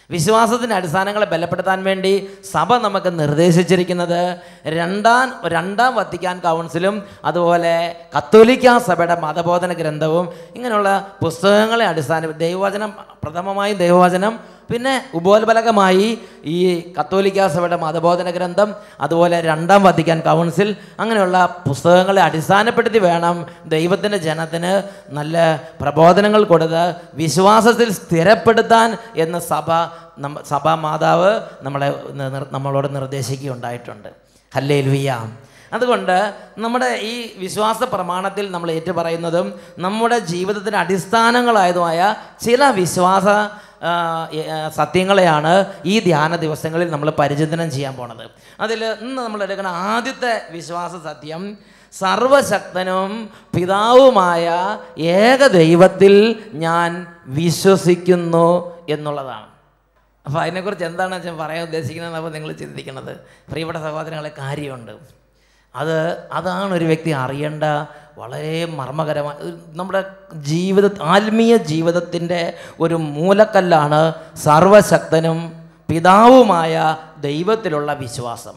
വിശ്വാസത്തിൻ്റെ അടിസ്ഥാനങ്ങളെ ബലപ്പെടുത്താൻ വേണ്ടി സഭ നമുക്ക് നിർദ്ദേശിച്ചിരിക്കുന്നത് രണ്ടാം രണ്ടാം വത്തിക്കാൻ കൗൺസിലും അതുപോലെ കത്തോലിക്ക സഭയുടെ മതബോധന ഗ്രന്ഥവും ഇങ്ങനെയുള്ള പുസ്തകങ്ങളെ അടിസ്ഥാന ദൈവവചനം പ്രഥമമായും ദൈവവചനം പിന്നെ ഉപോത്ബലകമായി ഈ കത്തോലിക്ക സഭയുടെ മതബോധന ഗ്രന്ഥം അതുപോലെ രണ്ടാം വത്തിക്കാൻ കൗൺസിൽ അങ്ങനെയുള്ള പുസ്തകങ്ങളെ അടിസ്ഥാനപ്പെടുത്തി വേണം ദൈവത്തിൻ്റെ ജനത്തിന് നല്ല പ്രബോധനങ്ങൾ കൊടുത്ത് വിശ്വാസത്തിൽ സ്ഥിരപ്പെടുത്താൻ എന്ന് സഭ നമ്മ സഭാ മാതാവ് നമ്മളെ നി- നിർ- നമ്മളോട് നിർദ്ദേശിക്കുകയുണ്ടായിട്ടുണ്ട് ഹല്ലേ ലുയ്യാം അതുകൊണ്ട് നമ്മുടെ ഈ വിശ്വാസ പ്രമാണത്തിൽ നമ്മൾ ഏറ്റുപറയുന്നതും നമ്മുടെ ജീവിതത്തിന് അടിസ്ഥാനങ്ങളായതുമായ ചില വിശ്വാസ ആ, എ- ആ, സത്യങ്ങളെയാണ് ഈ ധ്യാന ദിവസങ്ങളിൽ നമ്മൾ പരിചിന്തനം ചെയ്യാൻ പോണത് അതിൽ ഇന്ന് നമ്മൾ എടുക്കുന്ന ആദ്യത്തെ വിശ്വാസ സത്യം സർവശക്തനും പിതാവുമായ ഏക ദൈവത്തിൽ ഞാൻ വിശ്വസിക്കുന്നു എന്നുള്ളതാണ് അപ്പോൾ അതിനെക്കുറിച്ച് എന്താണ് ഞാൻ പറയാൻ ഉദ്ദേശിക്കുന്നത് അപ്പോൾ നിങ്ങൾ ചിന്തിക്കുന്നത് പ്രിയപ്പെട്ട സഹോദരങ്ങളെ കാര്യമുണ്ട് അത് അതാണ് ഒരു വ്യക്തി അറിയേണ്ട വളരെ മർമ്മകരമായ ഒരു നമ്മുടെ ജീവിത ആത്മീയ ജീവിതത്തിൻ്റെ ഒരു മൂലക്കല്ലാണ് സർവശക്തനും പിതാവുമായ ദൈവത്തിലുള്ള വിശ്വാസം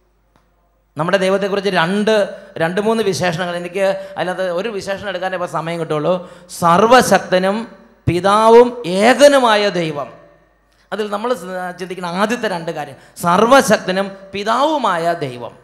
നമ്മുടെ ദൈവത്തെക്കുറിച്ച് രണ്ട് രണ്ട് മൂന്ന് വിശേഷണങ്ങൾ എനിക്ക് അതിനകത്ത് ഒരു വിശേഷണം എടുക്കാനേ ഇപ്പോൾ സമയം കിട്ടുള്ളൂ സർവശക്തനും പിതാവും ഏകനുമായ ദൈവം അതിൽ നമ്മൾ ചിന്തിക്കുന്ന ആദ്യത്തെ രണ്ട് കാര്യം സർവശക്തനും പിതാവുമായ ദൈവം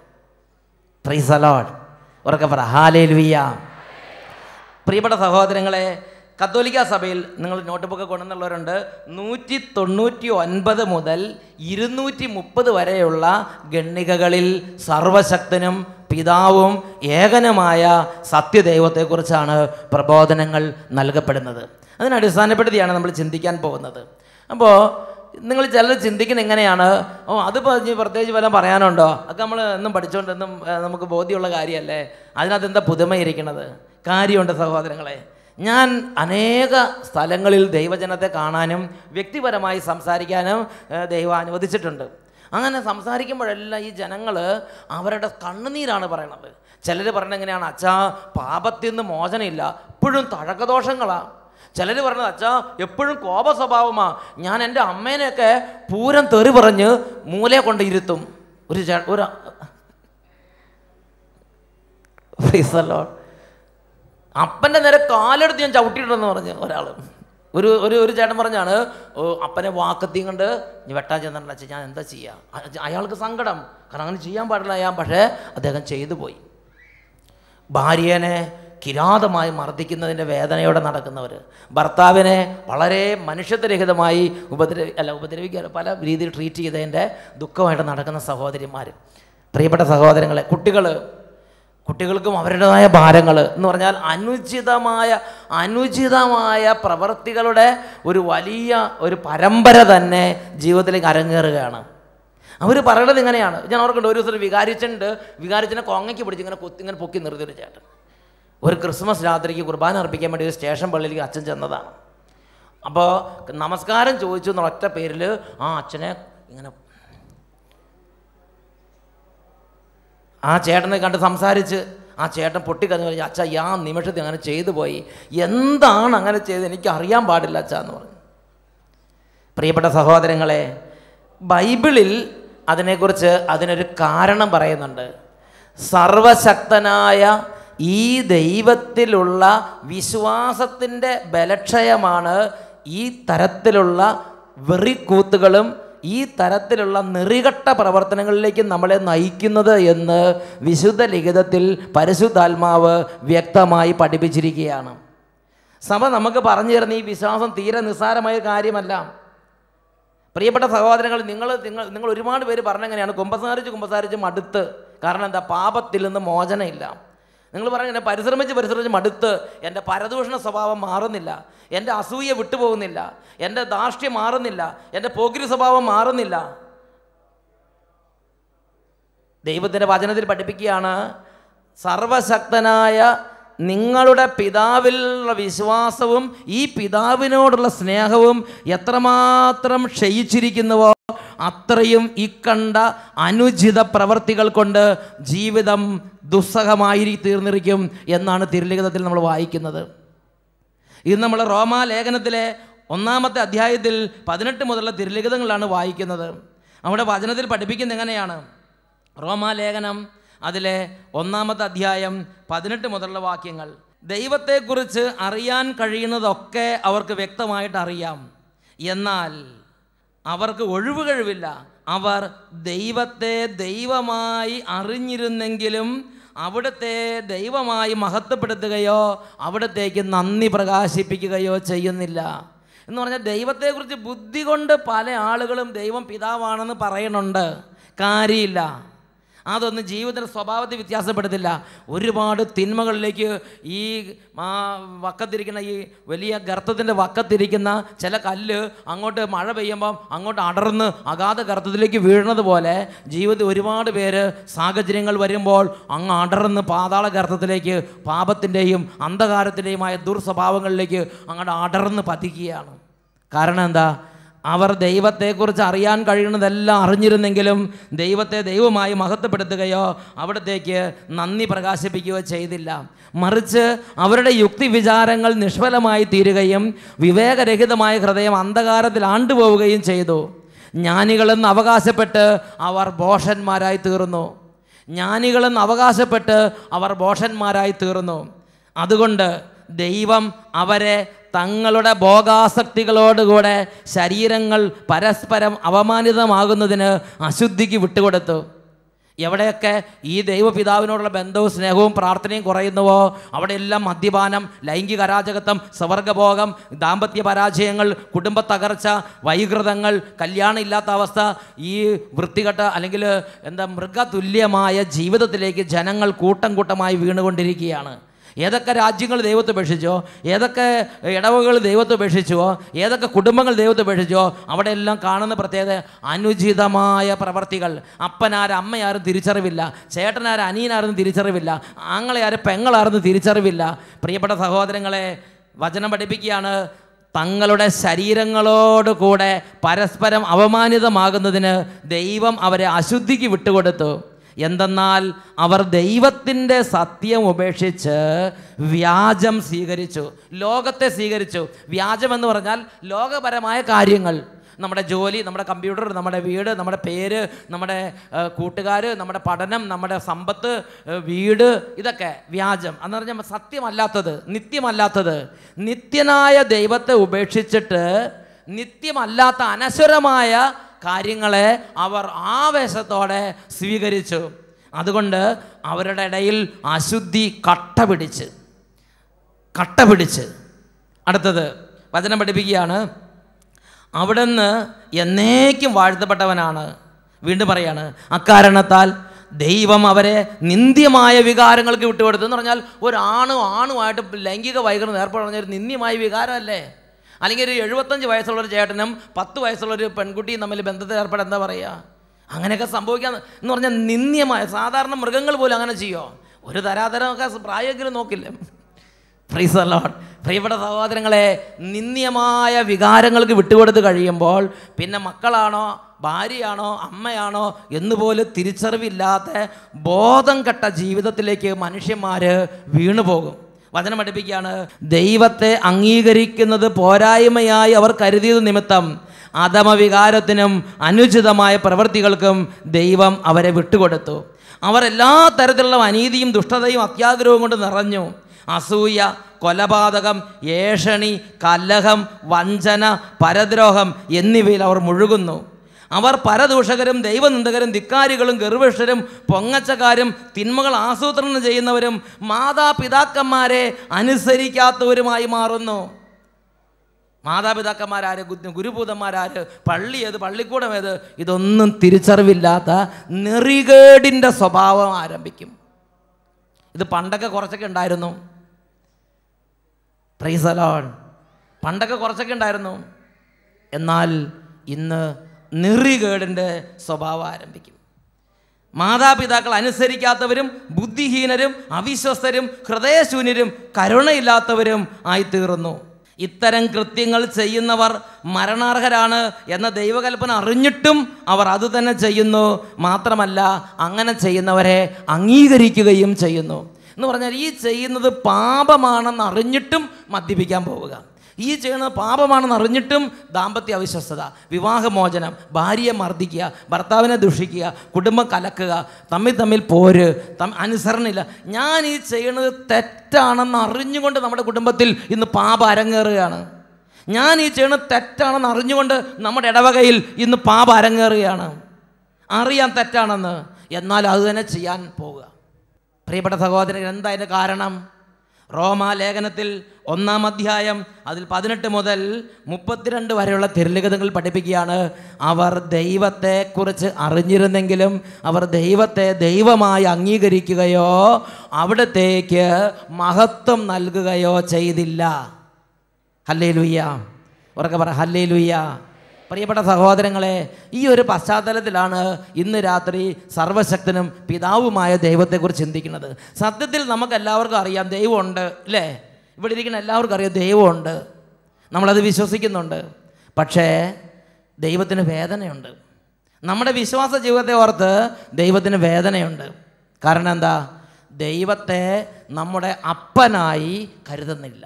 പ്രീസലോഡ് ഉറക്കെ പറ ഹാലേലുയ്യ പ്രിയപ്പെട്ട സഹോദരങ്ങളെ കത്തോലിക്ക സഭയിൽ നിങ്ങൾ നോട്ട് ബുക്ക് കൊണ്ടുവന്നുള്ളവരുണ്ട് നൂറ്റി തൊണ്ണൂറ്റി ഒൻപത് മുതൽ ഇരുന്നൂറ്റി മുപ്പത് വരെയുള്ള ഗണ്ണികകളിൽ സർവശക്തനും പിതാവും ഏകനുമായ സത്യദൈവത്തെക്കുറിച്ചാണ് പ്രബോധനങ്ങൾ നൽകപ്പെടുന്നത് അതിനടിസ്ഥാനപ്പെടുത്തിയാണ് നമ്മൾ ചിന്തിക്കാൻ പോകുന്നത് അപ്പോൾ നിങ്ങൾ ചിലർ ചിന്തിക്കുന്നത് എങ്ങനെയാണ് ഓ അതിപ്പോൾ ഇനി പ്രത്യേകിച്ച് വല്ലതും പറയാനുണ്ടോ അതൊക്കെ നമ്മൾ എന്നും പഠിച്ചുകൊണ്ട് എന്നും ഏഹ്, നമുക്ക് ബോധ്യമുള്ള കാര്യമല്ലേ അതിനകത്ത് എന്താ പുതുമയിരിക്കണത് കാര്യമുണ്ട് സഹോദരങ്ങളെ ഞാൻ അനേക സ്ഥലങ്ങളിൽ ദൈവജനത്തെ കാണാനും വ്യക്തിപരമായി സംസാരിക്കാനും ഏഹ്, ദൈവം അനുവദിച്ചിട്ടുണ്ട് അങ്ങനെ സംസാരിക്കുമ്പോഴെല്ലാം ഈ ജനങ്ങൾ അവരുടെ കണ്ണുനീരാണ് പറയണത് ചിലർ പറയുന്നത് എങ്ങനെയാണ് അച്ഛാ പാപത്തിൽ നിന്ന് മോചനമില്ല ഇപ്പോഴും തഴക്കദോഷങ്ങളാണ് ചിലർ പറഞ്ഞത് അച്ഛാ എപ്പോഴും കോപ സ്വഭാവമാ ഞാൻ എൻ്റെ അമ്മേനെയൊക്കെ പൂരം തെറി പറഞ്ഞ് മൂലയെ കൊണ്ട് ഇരുത്തും ഒരു ചേ ഒരു Praise the Lord. അപ്പൻ്റെ നേരെ കാലെടുത്ത് ഞാൻ ചവിട്ടിയിട്ടുണ്ടെന്ന് പറഞ്ഞ് ഒരാൾ ഒരു ഒരു ഒരു ചേട്ടൻ പറഞ്ഞാണ് ഓ അപ്പനെ വാക്കത്തിയും കൊണ്ട് നീ വെട്ടാൻ ചെന്നിട്ടുണ്ട് അച്ഛൻ ഞാൻ എന്താ ചെയ്യുക അയാൾക്ക് സങ്കടം കാരണം അങ്ങനെ ചെയ്യാൻ പാടില്ല ഞാൻ പക്ഷേ അദ്ദേഹം ചെയ്തു പോയി ഭാര്യനെ കിരാതമായി മർദ്ദിക്കുന്നതിൻ്റെ വേദനയോടെ നടക്കുന്നവർ ഭർത്താവിനെ വളരെ മനുഷ്യത്വരഹിതമായി ഉപദ്രവി അല്ല ഉപദ്രവിക്കുക പല രീതിയിൽ ട്രീറ്റ് ചെയ്തതിൻ്റെ ദുഃഖമായിട്ട് നടക്കുന്ന സഹോദരിമാർ പ്രിയപ്പെട്ട സഹോദരങ്ങളെ കുട്ടികൾ കുട്ടികൾക്കും അവരുടേതായ ഭാരങ്ങൾ എന്ന് പറഞ്ഞാൽ അനുചിതമായ അനുചിതമായ പ്രവർത്തികളുടെ ഒരു വലിയ ഒരു പരമ്പര തന്നെ ജീവിതത്തിലേക്ക് അരങ്ങേറുകയാണ് അവർ പറയണത് ഇങ്ങനെയാണ് ഞാൻ ഓർക്കുന്നുണ്ട് ഒരു ദിവസം വികാരിച്ചുണ്ട് വികാരിച്ചിനെ കൊങ്ങയ്ക്ക് പിടിച്ച് ഇങ്ങനെ കൊത്തി ഇങ്ങനെ പൊക്കി നിർത്തി ഒരു ചേട്ടൻ ഒരു ക്രിസ്മസ് രാത്രിക്ക് കുർബാന അർപ്പിക്കാൻ വേണ്ടി ഒരു സ്റ്റേഷൻ പള്ളിയിലേക്ക് അച്ഛൻ ചെന്നതാണ് അപ്പോൾ നമസ്കാരം ചോദിച്ചു എന്നുള്ള ഒറ്റ പേരിൽ ആ അച്ഛനെ ഇങ്ങനെ ആ ചേട്ടനെ കണ്ട് സംസാരിച്ച് ആ ചേട്ടൻ പൊട്ടിക്കന്ന് പറഞ്ഞു അച്ഛാ ഈ ആ നിമിഷത്തിൽ അങ്ങനെ ചെയ്തു പോയി എന്താണ് അങ്ങനെ ചെയ്തത് എനിക്ക് അറിയാൻ പാടില്ല അച്ഛാ എന്ന് പറഞ്ഞു പ്രിയപ്പെട്ട സഹോദരങ്ങളെ ബൈബിളിൽ അതിനെക്കുറിച്ച് അതിനൊരു കാരണം പറയുന്നുണ്ട് സർവശക്തനായ ഈ ദൈവത്തിലുള്ള വിശ്വാസത്തിൻ്റെ ബലക്ഷയമാണ് ഈ തരത്തിലുള്ള വെറിക്കൂത്തുകളും ഈ തരത്തിലുള്ള നെറികെട്ട പ്രവർത്തനങ്ങളിലേക്ക് നമ്മളെ നയിക്കുന്നത് എന്ന് വിശുദ്ധ ലിഖിതത്തിൽ പരിശുദ്ധാത്മാവ് വ്യക്തമായി പഠിപ്പിച്ചിരിക്കുകയാണ് സഭ നമുക്ക് പറഞ്ഞു തരുന്ന ഈ വിശ്വാസം തീരെ നിസ്സാരമായ കാര്യമല്ല പ്രിയപ്പെട്ട സഹോദരങ്ങൾ നിങ്ങൾ നിങ്ങൾ നിങ്ങൾ ഒരുപാട് പേര് പറഞ്ഞെങ്ങനെയാണ് കുമ്പസാരിച്ച് കുമ്പസാരിച്ച് മടുത്ത് കാരണം എന്താ പാപത്തിൽ നിന്ന് മോചനമില്ല നിങ്ങൾ പറഞ്ഞ പരിശ്രമിച്ച് പരിശ്രമിച്ച് മടുത്ത് എൻ്റെ പരദൂഷണ സ്വഭാവം മാറുന്നില്ല എൻ്റെ അസൂയ വിട്ടുപോകുന്നില്ല എൻ്റെ ധാർഷ്ട്യം മാറുന്നില്ല എൻ്റെ പോക്കിരി സ്വഭാവം മാറുന്നില്ല ദൈവത്തിൻ്റെ വചനത്തിൽ പഠിപ്പിക്കുകയാണ് സർവശക്തനായ നിങ്ങളുടെ പിതാവിലുള്ള വിശ്വാസവും ഈ പിതാവിനോടുള്ള സ്നേഹവും എത്രമാത്രം ക്ഷയിച്ചിരിക്കുന്നുവോ അത്രയും ഇക്കണ്ട അനുചിത പ്രവർത്തികൾ കൊണ്ട് ജീവിതം ദുസ്സഹമായി തീർന്നിരിക്കും എന്നാണ് തിരുലിഖിതത്തിൽ നമ്മൾ വായിക്കുന്നത് ഇത് നമ്മൾ റോമാ ലേഖനത്തിലെ ഒന്നാമത്തെ അധ്യായത്തിൽ പതിനെട്ട് മുതലുള്ള തിരുലിഖിതങ്ങളാണ് വായിക്കുന്നത് അവിടെ വചനത്തിൽ പഠിപ്പിക്കുന്നത് എങ്ങനെയാണ് റോമാലേഖനം അതിലെ ഒന്നാമത്തെ അധ്യായം പതിനെട്ട് മുതലുള്ള വാക്യങ്ങൾ ദൈവത്തെക്കുറിച്ച് അറിയാൻ കഴിയുന്നതൊക്കെ അവർക്ക് വ്യക്തമായിട്ട് അറിയാം എന്നാൽ അവർക്ക് ഒഴിവ് കഴിവില്ല അവർ ദൈവത്തെ ദൈവമായി അറിഞ്ഞിരുന്നെങ്കിലും അവിടുത്തെ ദൈവമായി മഹത്വപ്പെടുത്തുകയോ അവിടത്തേക്ക് നന്ദി പ്രകാശിപ്പിക്കുകയോ ചെയ്യുന്നില്ല എന്ന് പറഞ്ഞാൽ ദൈവത്തെക്കുറിച്ച് ബുദ്ധി കൊണ്ട് പല ആളുകളും ദൈവം പിതാവാണെന്ന് പറയുന്നുണ്ട് കാര്യമില്ല അതൊന്നും ജീവിതത്തിൻ്റെ സ്വഭാവത്തെ വ്യത്യാസപ്പെടുത്തില്ല ഒരുപാട് തിന്മകളിലേക്ക് ഈ ആ വക്കത്തിരിക്കുന്ന ഈ വലിയ ഗർത്തത്തിൻ്റെ വക്കത്തിരിക്കുന്ന ചില കല്ല് അങ്ങോട്ട് മഴ പെയ്യുമ്പം അങ്ങോട്ട് അടർന്ന് അഗാധ ഗർത്തത്തിലേക്ക് വീഴുന്നത് പോലെ ജീവിതത്തിൽ ഒരുപാട് പേര് സാഹചര്യങ്ങൾ വരുമ്പോൾ അങ്ങ് അടർന്ന് പാതാള ഗർത്തത്തിലേക്ക് പാപത്തിൻ്റെയും അന്ധകാരത്തിൻ്റെയുമായ ദുർസ്വഭാവങ്ങളിലേക്ക് അങ്ങോട്ട് അടർന്ന് പതിക്കുകയാണ് കാരണം എന്താ അവർ ദൈവത്തെക്കുറിച്ച് അറിയാൻ കഴിയുന്നതെല്ലാം അറിഞ്ഞിരുന്നെങ്കിലും ദൈവത്തെ ദൈവമായി മഹത്വപ്പെടുത്തുകയോ അവിടത്തേക്ക് നന്ദി പ്രകാശിപ്പിക്കുകയോ ചെയ്തില്ല മറിച്ച് അവരുടെ യുക്തി വിചാരങ്ങൾ നിഷ്ഫലമായി തീരുകയും വിവേകരഹിതമായ ഹൃദയം അന്ധകാരത്തിൽ ആണ്ടുപോവുകയും ചെയ്തു ജ്ഞാനികളെന്ന് അവകാശപ്പെട്ട് അവർ ഭോഷന്മാരായി തീർന്നു ജ്ഞാനികളെന്ന് അവകാശപ്പെട്ട് അവർ ഭോഷന്മാരായി തീർന്നു അതുകൊണ്ട് ദൈവം അവരെ തങ്ങളുടെ ഭോഗാസക്തികളോടുകൂടെ ശരീരങ്ങൾ പരസ്പരം അവമാനിതമാകുന്നതിന് അശുദ്ധിക്ക് വിട്ടുകൊടുത്തു എവിടെയൊക്കെ ഈ ദൈവപിതാവിനോടുള്ള ബന്ധവും സ്നേഹവും പ്രാർത്ഥനയും കുറയുന്നുവോ അവിടെയെല്ലാം മദ്യപാനം ലൈംഗിക അരാജകത്വം സ്വർഗഭോഗം ദാമ്പത്യ പരാജയങ്ങൾ കുടുംബ തകർച്ച വൈകൃതങ്ങൾ കല്യാണം ഇല്ലാത്ത അവസ്ഥ ഈ വൃത്തികെട്ട അല്ലെങ്കിൽ എന്താ മൃഗതുല്യമായ ജീവിതത്തിലേക്ക് ജനങ്ങൾ കൂട്ടം കൂട്ടമായി വീണുകൊണ്ടിരിക്കുകയാണ് ഏതൊക്കെ രാജ്യങ്ങൾ ദൈവത്തെ ഉപേക്ഷിച്ചോ ഏതൊക്കെ ഇടവകൾ ദൈവത്തെ ഉപേക്ഷിച്ചോ ഏതൊക്കെ കുടുംബങ്ങൾ ദൈവത്തെ ഉപേക്ഷിച്ചോ അവിടെയെല്ലാം കാണുന്ന പ്രത്യേകത അനുചിതമായ പ്രവർത്തികൾ അപ്പനാരും അമ്മയാരും തിരിച്ചറിവില്ല ചേട്ടനാരും അനിയനാരും തിരിച്ചറിവില്ല ആങ്ങളെയാരും പെങ്ങളാരും തിരിച്ചറിവില്ല പ്രിയപ്പെട്ട സഹോദരങ്ങളെ വചനം പഠിപ്പിക്കുകയാണ് തങ്ങളുടെ ശരീരങ്ങളോട് കൂടെ പരസ്പരം അവമാനിതമാകുന്നതിന് ദൈവം അവരെ അശുദ്ധിക്ക് വിട്ടുകൊടുത്തു എന്തെന്നാൽ അവർ ദൈവത്തിൻ്റെ സത്യം ഉപേക്ഷിച്ച് വ്യാജം സ്വീകരിച്ചു ലോകത്തെ സ്വീകരിച്ചു വ്യാജം എന്ന് പറഞ്ഞാൽ ലോകപരമായ കാര്യങ്ങൾ നമ്മുടെ ജോലി നമ്മുടെ കമ്പ്യൂട്ടർ നമ്മുടെ വീട് നമ്മുടെ പേര് നമ്മുടെ കൂട്ടുകാർ നമ്മുടെ പഠനം നമ്മുടെ സമ്പത്ത് ഏഹ് വീട് ഇതൊക്കെ വ്യാജം എന്ന് പറഞ്ഞാൽ സത്യമല്ലാത്തത് നിത്യമല്ലാത്തത് നിത്യനായ ദൈവത്തെ ഉപേക്ഷിച്ചിട്ട് നിത്യമല്ലാത്ത അനശ്വരമായ കാര്യങ്ങളെ അവർ ആവേശത്തോടെ സ്വീകരിച്ചു അതുകൊണ്ട് അവരുടെ ഇടയിൽ അശുദ്ധി കട്ട പിടിച്ച് കട്ട പിടിച്ച് അടുത്തത് വചനം പഠിപ്പിക്കുകയാണ് അവിടുന്ന് എന്നേക്കും വാഴ്ത്തപ്പെട്ടവനാണ് വീണ്ടും പറയാണ് അക്കാരണത്താൽ ദൈവം അവരെ നിന്ദ്യമായ വികാരങ്ങൾക്ക് വിട്ടുകൊടുത്തു എന്ന് പറഞ്ഞാൽ ഒരു ആണും ആണുമായിട്ട് ലൈംഗിക വൈകരണം ഏർപ്പെടുന്ന ഒരു നിന്ദ്യമായ വികാരമല്ലേ അല്ലെങ്കിൽ ഒരു എഴുപത്തഞ്ച് വയസ്സുള്ള ഒരു ചേട്ടനും പത്ത് വയസ്സുള്ള ഒരു പെൺകുട്ടിയും തമ്മിൽ ബന്ധത്തിൽ ഏർപ്പെടാൻ എന്താ പറയുക അങ്ങനെയൊക്കെ സംഭവിക്കാൻ എന്ന് പറഞ്ഞാൽ നിന്ദ്യമായ സാധാരണ മൃഗങ്ങൾ പോലും അങ്ങനെ ചെയ്യോ ഒരു തരാതരമൊക്കെ പ്രായമെങ്കിലും നോക്കില്ലേ പ്രൈസ് ലോഡ് പ്രിയപ്പെട്ട സഹോദരങ്ങളെ നിന്ദ്യമായ വികാരങ്ങൾക്ക് വിട്ടുകൊടുത്ത് കഴിയുമ്പോൾ പിന്നെ മക്കളാണോ ഭാര്യയാണോ അമ്മയാണോ എന്നുപോലും തിരിച്ചറിവില്ലാത്ത ബോധം കെട്ട ജീവിതത്തിലേക്ക് മനുഷ്യന്മാർ വീണു പോകും വചനം പഠിപ്പിക്കുകയാണ് ദൈവത്തെ അംഗീകരിക്കുന്നത് പോരായ്മയായി അവർ കരുതിയത് നിമിത്തം അധമവികാരത്തിനും അനുചിതമായ പ്രവൃത്തികൾക്കും ദൈവം അവരെ വിട്ടുകൊടുത്തു അവർ എല്ലാ തരത്തിലുള്ള അനീതിയും ദുഷ്ടതയും അത്യാഗ്രഹവും കൊണ്ട് നിറഞ്ഞു അസൂയ കൊലപാതകം ഏഷണി കലഹം വഞ്ചന പരദ്രോഹം എന്നിവയിൽ അവർ മുഴുകുന്നു അവർ പരദൂഷകരും ദൈവനിന്ദകരും ധിക്കാരികളും ഗർഭിഷ്ഠരും പൊങ്ങച്ചക്കാരും തിന്മകൾ ആസൂത്രണം ചെയ്യുന്നവരും മാതാപിതാക്കന്മാരെ അനുസരിക്കാത്തവരുമായി മാറുന്നു മാതാപിതാക്കന്മാരാര് ഗു- ഗുരുഭൂതന്മാരാര് പള്ളി ഏത് പള്ളിക്കൂടം ഏത് ഇതൊന്നും തിരിച്ചറിവില്ലാത്ത നെറികേടിൻ്റെ സ്വഭാവം ആരംഭിക്കും ഇത് പണ്ടൊക്കെ കുറച്ചൊക്കെ ഉണ്ടായിരുന്നു പ്രൈസലോൺ പണ്ടൊക്കെ കുറച്ചൊക്കെ ഉണ്ടായിരുന്നു എന്നാൽ ഇന്ന് നെറികേടിൻ്റെ സ്വഭാവം ആരംഭിക്കും മാതാപിതാക്കൾ അനുസരിക്കാത്തവരും ബുദ്ധിഹീനരും അവിശ്വസ്തരും ഹൃദയശൂന്യരും കരുണയില്ലാത്തവരും ആയിത്തീർന്നു ഇത്തരം കൃത്യങ്ങൾ ചെയ്യുന്നവർ മരണാർഹരാണ് എന്ന ദൈവകൽപ്പന അറിഞ്ഞിട്ടും അവർ അത് തന്നെ ചെയ്യുന്നു മാത്രമല്ല അങ്ങനെ ചെയ്യുന്നവരെ അംഗീകരിക്കുകയും ചെയ്യുന്നു എന്ന് പറഞ്ഞാൽ ഈ ചെയ്യുന്നത് പാപമാണെന്ന് അറിഞ്ഞിട്ടും മദ്യപിക്കാൻ പോവുക ഈ ചെയ്യുന്നത് പാപമാണെന്ന് അറിഞ്ഞിട്ടും ദാമ്പത്യ അവിശ്വസ്തത വിവാഹമോചനം ഭാര്യയെ മർദ്ദിക്കുക ഭർത്താവിനെ ദുഷിക്കുക കുടുംബം കലക്കുക തമ്മിൽ തമ്മിൽ പോര് തം അനുസരണയില്ല ഞാൻ ഈ ചെയ്യുന്നത് തെറ്റാണെന്ന് അറിഞ്ഞുകൊണ്ട് നമ്മുടെ കുടുംബത്തിൽ ഇന്ന് പാപം അരങ്ങേറുകയാണ് ഞാൻ ഈ ചെയ്യുന്നത് തെറ്റാണെന്ന് അറിഞ്ഞുകൊണ്ട് നമ്മുടെ ഇടവകയിൽ ഇന്ന് പാപം അരങ്ങേറുകയാണ് അറിയാം തെറ്റാണെന്ന് എന്നാൽ അത് തന്നെ ചെയ്യാൻ പോവുക പ്രിയപ്പെട്ട സഹോദരൻ എന്താ അതിൻ്റെ കാരണം റോമാലേഖനത്തിൽ ഒന്നാം അധ്യായം അതിൽ പതിനെട്ട് മുതൽ മുപ്പത്തിരണ്ട് വരെയുള്ള തിരുലിഖിതങ്ങൾ പഠിപ്പിക്കുകയാണ് അവർ ദൈവത്തെക്കുറിച്ച് അറിഞ്ഞിരുന്നെങ്കിലും അവർ ദൈവത്തെ ദൈവമായി അംഗീകരിക്കുകയോ അവിടത്തേക്ക് മഹത്വം നൽകുകയോ ചെയ്തില്ല ഹല്ലേ ലുയ്യ ഉറക്കെ പറ ഹല്ലേ ലുയ്യ പ്രിയപ്പെട്ട സഹോദരങ്ങളെ ഈ ഒരു പശ്ചാത്തലത്തിലാണ് ഇന്ന് രാത്രി സർവശക്തനും പിതാവുമായ ദൈവത്തെക്കുറിച്ച് ചിന്തിക്കുന്നത് സത്യത്തിൽ നമുക്ക് എല്ലാവർക്കും അറിയാം ദൈവമുണ്ട് അല്ലേ ഇവിടെ ഇരിക്കുന്ന എല്ലാവർക്കും അറിയാം ദൈവമുണ്ട് നമ്മളത് വിശ്വസിക്കുന്നുണ്ട് പക്ഷേ ദൈവത്തിന് വേദനയുണ്ട് നമ്മുടെ വിശ്വാസ ജീവിതത്തെ ഓർത്ത് ദൈവത്തിന് വേദനയുണ്ട് കാരണം എന്താ ദൈവത്തെ നമ്മുടെ അപ്പനായി കരുതുന്നില്ല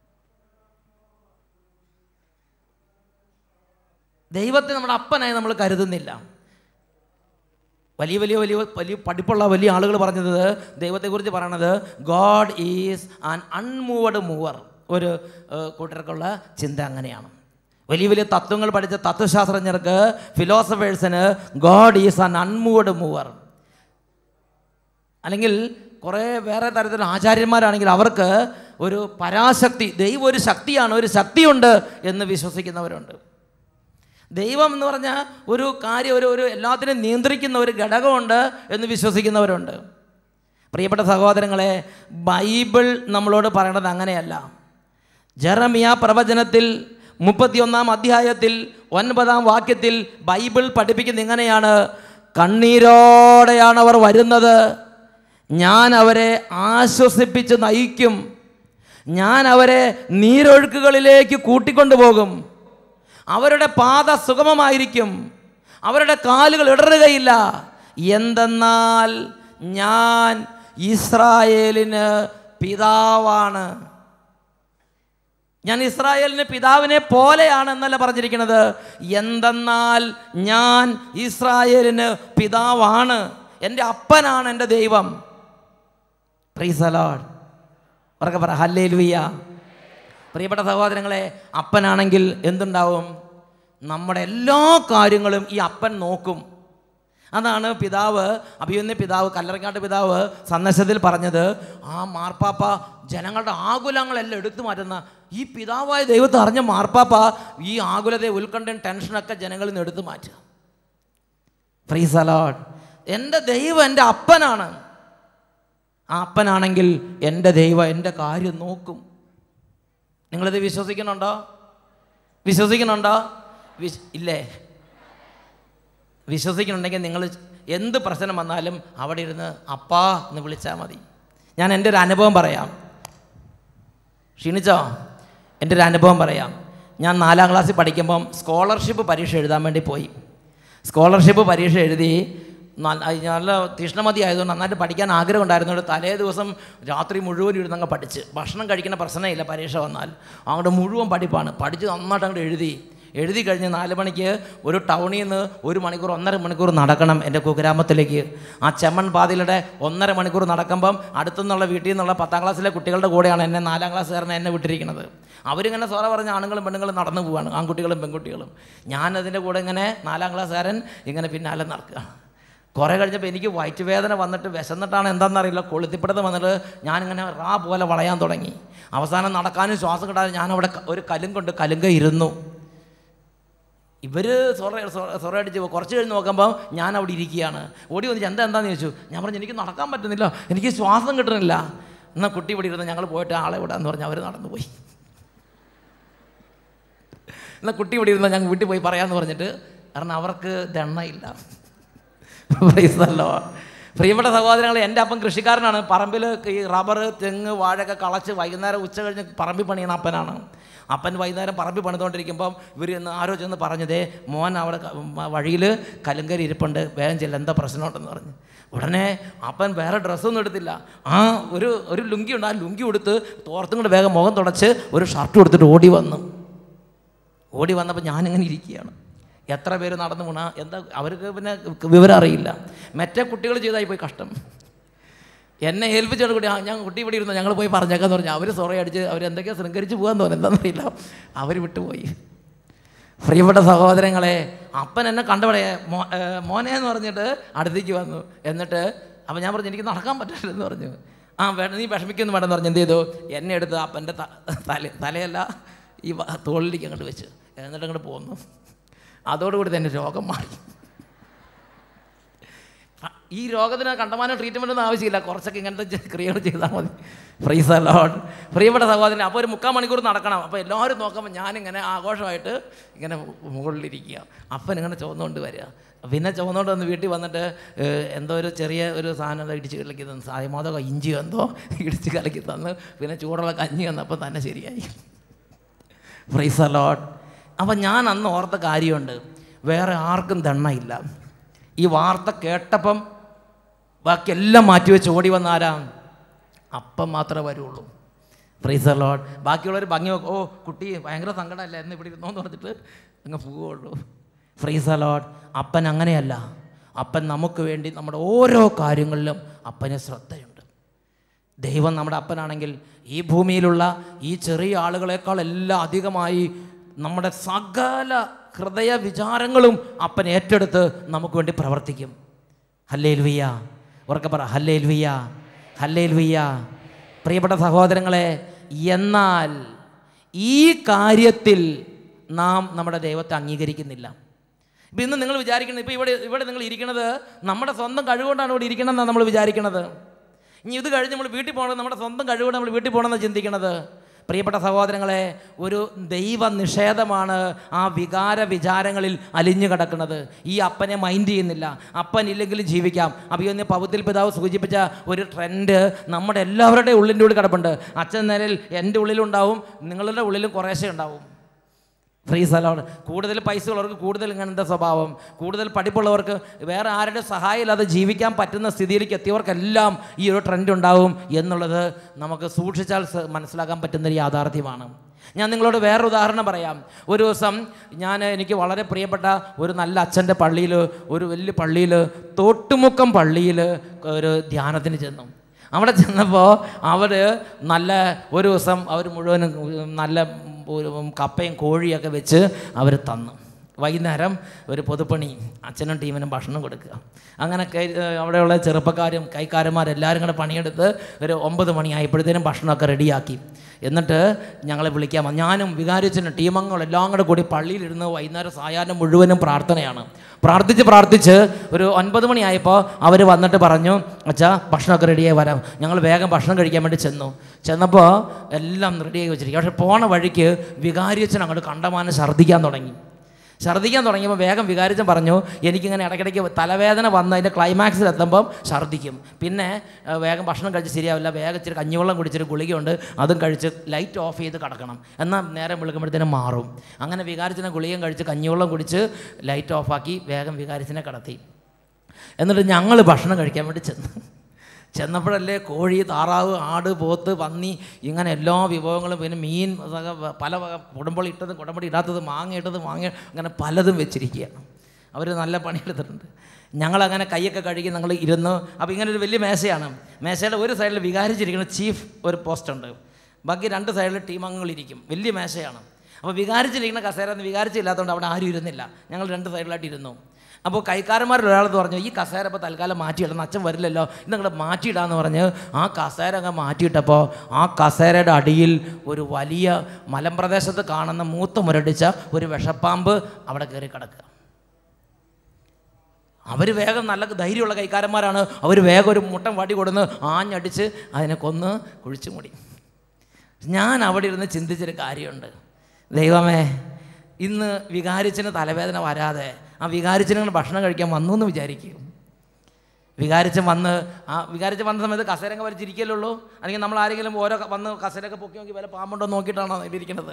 ദൈവത്തെ നമ്മുടെ അപ്പനായി നമ്മൾ കരുതുന്നില്ല വലിയ വലിയ വലിയ വലിയ പഠിപ്പുള്ള വലിയ ആളുകൾ പറഞ്ഞത് ദൈവത്തെക്കുറിച്ച് പറയണത് God is an unmoved mover ഒരു ഏഹ്, കൂട്ടർക്കുള്ള ചിന്ത അങ്ങനെയാണ് വലിയ വലിയ തത്വങ്ങൾ പഠിച്ച തത്വശാസ്ത്രജ്ഞർക്ക് ഫിലോസഫേഴ്സിന് God is an unmoved mover അല്ലെങ്കിൽ കുറേ വേറെ തരത്തിലുള്ള ആചാര്യന്മാരാണെങ്കിൽ അവർക്ക് ഒരു പരാശക്തി ദൈവം ഒരു ശക്തിയാണ് ഒരു ശക്തിയുണ്ട് എന്ന് വിശ്വസിക്കുന്നവരുണ്ട് ദൈവം എന്ന് പറഞ്ഞാൽ ഒരു കാര്യം ഒരു ഒരു എല്ലാത്തിനെയും നിയന്ത്രിക്കുന്ന ഒരു ഘടകമുണ്ട് എന്ന് വിശ്വസിക്കുന്നവരുണ്ട് പ്രിയപ്പെട്ട സഹോദരങ്ങളെ ബൈബിൾ നമ്മളോട് പറയണത് അങ്ങനെയല്ല ജെറമിയ പ്രവചനത്തിൽ മുപ്പത്തിയൊന്നാം അധ്യായത്തിൽ ഒൻപതാം വാക്യത്തിൽ ബൈബിൾ പഠിപ്പിക്കുന്നത് ഇങ്ങനെയാണ് കണ്ണീരോടെയാണ് അവർ വരുന്നത് ഞാൻ അവരെ ആശ്വസിപ്പിച്ച് നയിക്കും ഞാൻ അവരെ നീരൊഴുക്കുകളിലേക്ക് കൂട്ടിക്കൊണ്ടുപോകും അവരുടെ പാത സുഗമമായിരിക്കും അവരുടെ കാലുകൾ ഇടറുകയില്ല എന്തെന്നാൽ ഞാൻ ഇസ്രായേലിന് പിതാവാണ് ഞാൻ ഇസ്രായേലിന് പിതാവിനെ പോലെയാണ് എന്നല്ല പറഞ്ഞിരിക്കുന്നത് എന്തെന്നാൽ ഞാൻ ഇസ്രായേലിന് പിതാവാണ് എൻ്റെ അപ്പനാണ് എൻ്റെ ദൈവം പ്രീസലോഡ് ഉറക്കെ പറ ഹല്ലേ പ്രിയപ്പെട്ട സഹോദരങ്ങളെ അപ്പനാണെങ്കിൽ എന്തുണ്ടാവും നമ്മുടെ എല്ലാ കാര്യങ്ങളും ഈ അപ്പൻ നോക്കും അതാണ് പിതാവ് അഭിമന്യ പിതാവ് കല്ലറക്കാട്ട് പിതാവ് സന്ദേശത്തിൽ പറഞ്ഞത് ആ മാർപ്പാപ്പ ജനങ്ങളുടെ ആകുലങ്ങളെല്ലാം എടുത്തു മാറ്റുന്ന ഈ പിതാവായ ദൈവത്തെ അറിഞ്ഞ മാർപ്പാപ്പ ഈ ആകുലതയെ ഉത്കണ്ഠയും ടെൻഷനൊക്കെ ജനങ്ങളിൽ നിന്ന് എടുത്തു മാറ്റുക ഫ്രീസ് അലോഡ് എൻ്റെ ദൈവം എൻ്റെ അപ്പനാണ് ആ അപ്പനാണെങ്കിൽ എൻ്റെ ദൈവം എൻ്റെ കാര്യം നോക്കും നിങ്ങളിത് വിശ്വസിക്കുന്നുണ്ടോ വിശ്വസിക്കുന്നുണ്ടോ വിശ് ഇല്ലേ വിശ്വസിക്കുന്നുണ്ടെങ്കിൽ നിങ്ങൾ എന്ത് പ്രശ്നം വന്നാലും അവിടെ ഇരുന്ന് അപ്പാ എന്ന് വിളിച്ചാൽ മതി ഞാൻ എൻ്റെ ഒരു അനുഭവം പറയാം ക്ഷീണിച്ചോ എൻ്റെ ഒരു അനുഭവം പറയാം ഞാൻ നാലാം ക്ലാസ്സിൽ പഠിക്കുമ്പം സ്കോളർഷിപ്പ് പരീക്ഷ എഴുതാൻ വേണ്ടി പോയി സ്കോളർഷിപ്പ് പരീക്ഷ എഴുതി നല്ല അത് നല്ല തീഷ്ണമതി ആയതുകൊണ്ട് നന്നായിട്ട് പഠിക്കാൻ ആഗ്രഹം ഉണ്ടായിരുന്നുകൊണ്ട് തലേ ദിവസം രാത്രി മുഴുവൻ ഇരുന്ന് അങ്ങ് പഠിച്ച് ഭക്ഷണം കഴിക്കുന്ന പ്രശ്നമില്ല പരീക്ഷ വന്നാൽ അങ്ങോട്ട് മുഴുവൻ പഠിപ്പാണ് പഠിച്ച് നന്നായിട്ട് അങ്ങോട്ട് എഴുതി എഴുതി കഴിഞ്ഞ് നാല് മണിക്ക് ഒരു ടൗണിൽ നിന്ന് ഒരു മണിക്കൂർ ഒന്നര മണിക്കൂർ നടക്കണം എൻ്റെ കുഗ്രാമത്തിലേക്ക് ആ ചെമ്മൺ പാതിയുടെ ഒന്നര മണിക്കൂർ നടക്കുമ്പം അടുത്തുനിന്നുള്ള വീട്ടിൽ നിന്നുള്ള പത്താം ക്ലാസ്സിലെ കുട്ടികളുടെ കൂടെയാണ് എന്നെ നാലാം ക്ലാസ്സുകാരനെ എന്നെ വിട്ടിരിക്കുന്നത് അവരിങ്ങനെ സോറ പറഞ്ഞ ആണുങ്ങളും പെണ്ണുങ്ങളും നടന്നു പോവാണ് ആൺകുട്ടികളും പെൺകുട്ടികളും ഞാൻ അതിൻ്റെ കൂടെ ഇങ്ങനെ നാലാം ക്ലാസ്സുകാരൻ ഇങ്ങനെ പിന്നാലെ നടക്കുക കുറേ കഴിഞ്ഞപ്പോൾ എനിക്ക് വയറ്റുവേദന വന്നിട്ട് വിശന്നിട്ടാണ് എന്താണെന്നറിയില്ല കൊളുത്തിപ്പിടുത്തം വന്നിട്ട് ഞാനിങ്ങനെ റാ പോലെ വളയാൻ തുടങ്ങി അവസാനം നടക്കാനും ശ്വാസം കിട്ടാതെ ഞാൻ അവിടെ ക- ഒരു കലും കൊണ്ട് കലുങ്ക ഇരുന്നു ഇവർ സൊറ സൊറ- സൊറ അടിച്ച് കുറച്ച് കഴിഞ്ഞ് നോക്കുമ്പോൾ ഞാൻ അവിടെ ഇരിക്കുകയാണ് ഓടി വന്നിട്ട് എന്താ എന്താന്ന് ചോദിച്ചു ഞാൻ പറഞ്ഞു എനിക്ക് നടക്കാൻ പറ്റുന്നില്ല എനിക്ക് ശ്വാസം കിട്ടുന്നില്ല എന്നാൽ കുട്ടി ഇവിടെ ഇരുന്ന് ഞങ്ങൾ പോയിട്ട് ആളെ വിടാന്ന് പറഞ്ഞ് അവർ നടന്നു പോയി എന്നാൽ കുട്ടി ഇവിടെ ഇരുന്ന് ഞങ്ങൾ വീട്ടിൽ പോയി പറയാമെന്ന് പറഞ്ഞിട്ട് കാരണം അവർക്ക് ദണ്ണയില്ല Praise the Lord. പ്രിയപ്പെട്ട സഹോദരങ്ങൾ എൻ്റെ അപ്പം കൃഷിക്കാരനാണ് പറമ്പിൽ ഈ റബ്ബർ തെങ്ങ് വാഴയൊക്കെ കളച്ച് വൈകുന്നേരം ഉച്ച കഴിഞ്ഞ് പറമ്പിൽ പണിയുന്ന അപ്പനാണ് അപ്പൻ വൈകുന്നേരം പറമ്പിൽ പണിതുകൊണ്ടിരിക്കുമ്പം ഇവർ ഇന്ന് ആരോ ചെന്ന് പറഞ്ഞതേ മോൻ അവിടെ വഴിയിൽ കലുങ്കരി ഇരിപ്പുണ്ട് വേഗം ചെല്ല എന്താ പ്രശ്നമുണ്ടെന്ന് പറഞ്ഞു ഉടനെ അപ്പൻ വേറെ ഡ്രസ്സൊന്നും എടുത്തില്ല ആ ഒരു ഒരു ലുങ്കി ഉണ്ട് ആ ലുങ്കി കൊടുത്ത് തോർത്തും കൂടെ വേഗം മുഖം തുടച്ച് ഒരു ഷർട്ട് കൊടുത്തിട്ട് ഓടി വന്നു ഓടി വന്നപ്പോൾ ഞാനിങ്ങനെ ഇരിക്കുകയാണ് എത്ര പേര് നടന്നു പോണ എന്താ അവർക്ക് പിന്നെ വിവരം അറിയില്ല മറ്റേ കുട്ടികൾ ചെയ്തായി പോയി കഷ്ടം എന്നെ ഏൽപ്പിച്ചോട് കൂടി ആ ഞാൻ കുട്ടി ഇവിടെ ഇരുന്നു ഞങ്ങൾ പോയി പറഞ്ഞേക്കാന്ന് പറഞ്ഞു അവർ സൊറ അടിച്ച് അവരെന്തൊക്കെയോ ശൃംഖരിച്ച് പോകാൻ തോന്നുന്നു എന്താണെന്നറിയില്ല അവർ വിട്ടുപോയി പ്രിയപ്പെട്ട സഹോദരങ്ങളെ അപ്പൻ എന്നെ കണ്ടവിടെ മോ ഏ, മോനെ എന്ന് പറഞ്ഞിട്ട് അടുത്തേക്ക് വന്നു എന്നിട്ട് അപ്പം ഞാൻ പറഞ്ഞു എനിക്ക് നടക്കാൻ പറ്റില്ലെന്ന് പറഞ്ഞു ആ വേണ്ട നീ വിഷമിക്കുന്നു വേണ്ടെന്ന് പറഞ്ഞു എന്ത് ചെയ്തു എന്നെ എടുത്ത് അപ്പൻ്റെ ത- തല തലയല്ല ഈ വ- തോളിലേക്ക് അങ്ങോട്ട് വെച്ച് എന്നിട്ട് അങ്ങോട്ട് പോന്നു അതോടുകൂടി തന്നെ രോഗം മാറി അ- ഈ രോഗത്തിന് കണ്ടമാനം ട്രീറ്റ്മെൻ്റ് ഒന്നും ആവശ്യമില്ല കുറച്ചൊക്കെ ഇങ്ങനത്തെ ചെ- ക്രിയകൾ ചെയ്താൽ മതി ഫ്രീസ് അലോട്ട് പ്രിയപ്പെട്ട സഹോദരൻ അപ്പോൾ ഒരു മുക്കാൽ മണിക്കൂർ നടക്കണം അപ്പോൾ എല്ലാവരും നോക്കുമ്പോൾ ഞാനിങ്ങനെ ആഘോഷമായിട്ട് ഇങ്ങനെ മുകളിലിരിക്കുക അപ്പൻ ഇങ്ങനെ ചുവന്നുകൊണ്ട് വരിക പിന്നെ ചുവന്നുകൊണ്ട് വന്ന് വീട്ടിൽ വന്നിട്ട് ഏഹ്, എന്തോ ഒരു ചെറിയ ഒരു സാധനം എന്തോ ഇടിച്ച് കലക്കി തന്നു സായ്മോദോ ഇഞ്ചി എന്തോ ഇടിച്ച് കലക്കി തന്ന് പിന്നെ ചൂടുള്ള കഞ്ഞി വന്നപ്പോൾ തന്നെ ശരിയായി ഫ്രീസ് അലോട്ട് അപ്പം ഞാൻ അന്ന് ഓർത്ത കാര്യമുണ്ട് വേറെ ആർക്കും ദണ്ണയില്ല ഈ വാർത്ത കേട്ടപ്പം ബാക്കിയെല്ലാം മാറ്റിവെച്ച് ഓടി വന്ന ആരാ അപ്പം മാത്രമേ വരുള്ളൂ ഫ്രീസർ ലോഡ് ബാക്കിയുള്ളവർ ഭംഗി നോക്കും ഓ കുട്ടി ഭയങ്കര സങ്കടമല്ല എന്ന് ഇവിടെ ഇരുന്നോന്ന് പറഞ്ഞിട്ട് അങ്ങ് പോവുള്ളൂ ഫ്രീസർ ലോഡ് അപ്പൻ അങ്ങനെയല്ല അപ്പൻ നമുക്ക് വേണ്ടി നമ്മുടെ ഓരോ കാര്യങ്ങളിലും അപ്പന് ശ്രദ്ധയുണ്ട് ദൈവം നമ്മുടെ അപ്പനാണെങ്കിൽ ഈ ഭൂമിയിലുള്ള ഈ ചെറിയ ആളുകളെക്കാൾ എല്ലാം അധികമായി നമ്മുടെ സകല ഹൃദയ വിചാരങ്ങളും അപ്പൻ ഏറ്റെടുത്ത് നമുക്ക് വേണ്ടി പ്രവർത്തിക്കും ഹല്ലേൽ വിയ ഉറക്കെ പറ ഹല്ലേൽ വിയ ഹല്ലേൽ വിയ പ്രിയപ്പെട്ട സഹോദരങ്ങളെ എന്നാൽ ഈ കാര്യത്തിൽ നാം നമ്മുടെ ദൈവത്തെ അംഗീകരിക്കുന്നില്ല ഇപ്പം ഇന്ന് നിങ്ങൾ വിചാരിക്കുന്നത് ഇപ്പോൾ ഇവിടെ ഇവിടെ നിങ്ങൾ ഇരിക്കുന്നത് നമ്മുടെ സ്വന്തം കഴിവുകൊണ്ടാണ് ഇവിടെ ഇരിക്കണമെന്നാണ് നമ്മൾ വിചാരിക്കുന്നത് ഇനി ഇത് കഴിഞ്ഞ് നമ്മൾ വീട്ടിൽ പോകണത് നമ്മുടെ സ്വന്തം കഴിവുകൊണ്ട് നമ്മൾ വീട്ടിൽ പോകണമെന്ന് ചിന്തിക്കുന്നത് പ്രിയപ്പെട്ട സഹോദരങ്ങളെ ഒരു ദൈവ നിഷേധമാണ് ആ വികാര വിചാരങ്ങളിൽ അലിഞ്ഞു കിടക്കുന്നത് ഈ അപ്പനെ മൈൻഡ് ചെയ്യുന്നില്ല അപ്പൻ ഇല്ലെങ്കിലും ജീവിക്കാം അഭിയൊന്ന് പൗത്തിൽ പിതാവ് സൂചിപ്പിച്ച ഒരു ട്രെൻഡ് നമ്മുടെ എല്ലാവരുടെയും ഉള്ളിൻ്റെ ഉള്ളിൽ കിടപ്പുണ്ട് അച്ഛൻ നിലയിൽ എൻ്റെ ഉള്ളിലുണ്ടാവും നിങ്ങളുടെ ഉള്ളിലും കുറേശ്ശെ ഉണ്ടാവും ഫ്രീ സ്ഥലമാണ് കൂടുതൽ പൈസ ഉള്ളവർക്ക് കൂടുതൽ ഇങ്ങനത്തെ സ്വഭാവം കൂടുതൽ പഠിപ്പുള്ളവർക്ക് വേറെ ആരുടെ സഹായം ഇല്ലാതെ ജീവിക്കാൻ പറ്റുന്ന സ്ഥിതിയിലേക്ക് എത്തിയവർക്കെല്ലാം ഈ ഒരു ട്രെൻഡ് ഉണ്ടാവും എന്നുള്ളത് നമുക്ക് സൂക്ഷിച്ചാൽ സ- മനസ്സിലാക്കാൻ പറ്റുന്ന ഒരു യാഥാർത്ഥ്യമാണ് ഞാൻ നിങ്ങളോട് വേറൊരു ഉദാഹരണം പറയാം ഒരു ദിവസം ഞാൻ എനിക്ക് വളരെ പ്രിയപ്പെട്ട ഒരു നല്ല അച്ഛൻ്റെ പള്ളിയിൽ ഒരു വലിയ പള്ളിയിൽ തോട്ടുമുക്കം പള്ളിയിൽ ഒരു ധ്യാനത്തിന് ചെന്നു അവിടെ ചെന്നപ്പോൾ അവർ നല്ല ഒരു ദിവസം അവർ മുഴുവനും നല്ല ഒരു കപ്പയും കോഴിയൊക്കെ വെച്ച് അവർ തന്നു വൈകുന്നേരം ഒരു പൊതുപ്പണി അച്ഛനും ടീമിനും ഭക്ഷണം കൊടുക്കുക അങ്ങനെ കൈ അവിടെയുള്ള ചെറുപ്പക്കാരും കൈക്കാരന്മാരെല്ലാവരും കൂടെ പണിയെടുത്ത് ഒരു ഒമ്പത് മണിയായപ്പോഴത്തേനും ഭക്ഷണമൊക്കെ റെഡിയാക്കി എന്നിട്ട് ഞങ്ങളെ വിളിക്കാൻ വന്നു. ഞാനും വികാരിച്ചനും ടീമംഗങ്ങളും എല്ലാം കൂടെ കൂടി പള്ളിയിലിരുന്ന് വൈകുന്നേരം സായാഹ്നം മുഴുവനും പ്രാർത്ഥനയാണ് പ്രാർത്ഥിച്ച് പ്രാർത്ഥിച്ച് ഒരു ഒൻപത് മണിയായപ്പോൾ അവർ വന്നിട്ട് പറഞ്ഞു അച്ഛാ ഭക്ഷണമൊക്കെ റെഡിയായി വരാം ഞങ്ങൾ വേഗം ഭക്ഷണം കഴിക്കാൻ വേണ്ടി ചെന്നു ചെന്നപ്പോൾ എല്ലാം റെഡിയായി വെച്ചിരിക്കും പക്ഷെ പോണ വഴിക്ക് വികാരിയച്ഛൻ അങ്ങോട്ട് കണ്ടമാനം ഛർദ്ദിക്കാൻ തുടങ്ങി ഛർദ്ദിക്കാൻ തുടങ്ങിയപ്പോൾ വേഗം വികാരിച്ചൻ പറഞ്ഞു എനിക്കിങ്ങനെ ഇടയ്ക്കിടയ്ക്ക് തലവേദന വന്ന് അതിൻ്റെ ക്ലൈമാക്സിൽ എത്തുമ്പം ഛർദ്ദിക്കും പിന്നെ ആ, വേഗം ഭക്ഷണം കഴിച്ച് ശരിയാവില്ല വേഗം ഇച്ചിരി കഞ്ഞിവെള്ളം കുടിച്ചൊരു ഗുളികയുണ്ട് അതും കഴിച്ച് ലൈറ്റ് ഓഫ് ചെയ്ത് കിടക്കണം എന്നാൽ നേരം വിളിക്കുമ്പോഴത്തേനും മാറും അങ്ങനെ വികാരിച്ചിനെ ഗുളികയും കഴിച്ച് കഞ്ഞിവെള്ളം കുടിച്ച് ലൈറ്റ് ഓഫാക്കി വേഗം വികാരിച്ചിനെ കടത്തി എന്നിട്ട് ഞങ്ങൾ ഭക്ഷണം കഴിക്കാൻ വേണ്ടി ചെന്നു ചെന്നപ്പോഴല്ലേ കോഴി താറാവ് ആട് പോത്ത് പന്നി ഇങ്ങനെ എല്ലാ വിഭവങ്ങളും പിന്നെ മീൻ സക പല വക കുടമ്പളി ഇട്ടതും കുടമ്പടി ഇടാത്തത് മാങ്ങ ഇട്ടത് മാങ്ങ അങ്ങനെ പലതും വെച്ചിരിക്കുകയാണ് അവർ നല്ല പണിയെടുത്തിട്ടുണ്ട് ഞങ്ങളങ്ങനെ കൈയൊക്കെ കഴുകി ഞങ്ങൾ ഇരുന്ന് അപ്പോൾ ഇങ്ങനെ ഒരു വലിയ മേശയാണ് മേശയുടെ ഒരു സൈഡിൽ വികാരിച്ചിരിക്കുന്ന ചീഫ് ഒരു പോസ്റ്റ് ഉണ്ട് ബാക്കി രണ്ട് സൈഡിൽ ടീം അംഗങ്ങൾ ഇരിക്കും വലിയ മേശയാണ് അപ്പോൾ വികാരിച്ചിരിക്കുന്ന കസേര എന്ന് വികാരിച്ചില്ലാത്തതുകൊണ്ട് അവിടെ ആരും ഇരുന്നില്ല ഞങ്ങൾ രണ്ട് സൈഡിലായിട്ട് ഇരുന്നു അപ്പോൾ കൈക്കാരന്മാരിൽ ഒരാൾ പറഞ്ഞു ഈ കസേര ഇപ്പോൾ തൽക്കാലം മാറ്റിയിടണം അച്ഛൻ വരില്ലല്ലോ ഇന്ന് നിങ്ങൾ മാറ്റിയിടാന്ന് പറഞ്ഞ് ആ കസേര അങ്ങ് മാറ്റിയിട്ടപ്പോൾ ആ കസേരയുടെ അടിയിൽ ഒരു വലിയ മലമ്പ്രദേശത്ത് കാണുന്ന മൂത്ത മുരടിച്ച ഒരു വിഷപ്പാമ്പ് അവിടെ കയറി കിടക്കുക അവർ വേഗം നല്ല ധൈര്യമുള്ള കൈക്കാരന്മാരാണ് അവർ വേഗം ഒരു മുട്ടൻ വടി കൊടുന്ന് ആഞ്ഞടിച്ച് അതിനെ കൊന്ന് കുഴിച്ചു മൂടി ഞാൻ അവിടെ ഇരുന്ന് ചിന്തിച്ചൊരു കാര്യമുണ്ട് ദൈവമേ ഇന്ന് വികാരിച്ചിന് തലവേദന വരാതെ ആ വികാരിച്ചിന് ഭക്ഷണം കഴിക്കാൻ വന്നു എന്ന് വിചാരിക്കും വികാരിച്ചൻ വന്ന് ആ വികാരിച്ചൻ വന്ന സമയത്ത് കസേരങ്ങ് വലിച്ചിരിക്കലുള്ളൂ അല്ലെങ്കിൽ നമ്മൾ ആരെങ്കിലും ഓരോ ക- വന്ന് കസേരയൊക്കെ പൊക്കി നോക്കി വല്ല പാമ്പുണ്ടോ എന്ന് നോക്കിയിട്ടാണോ ഇരിക്കുന്നത്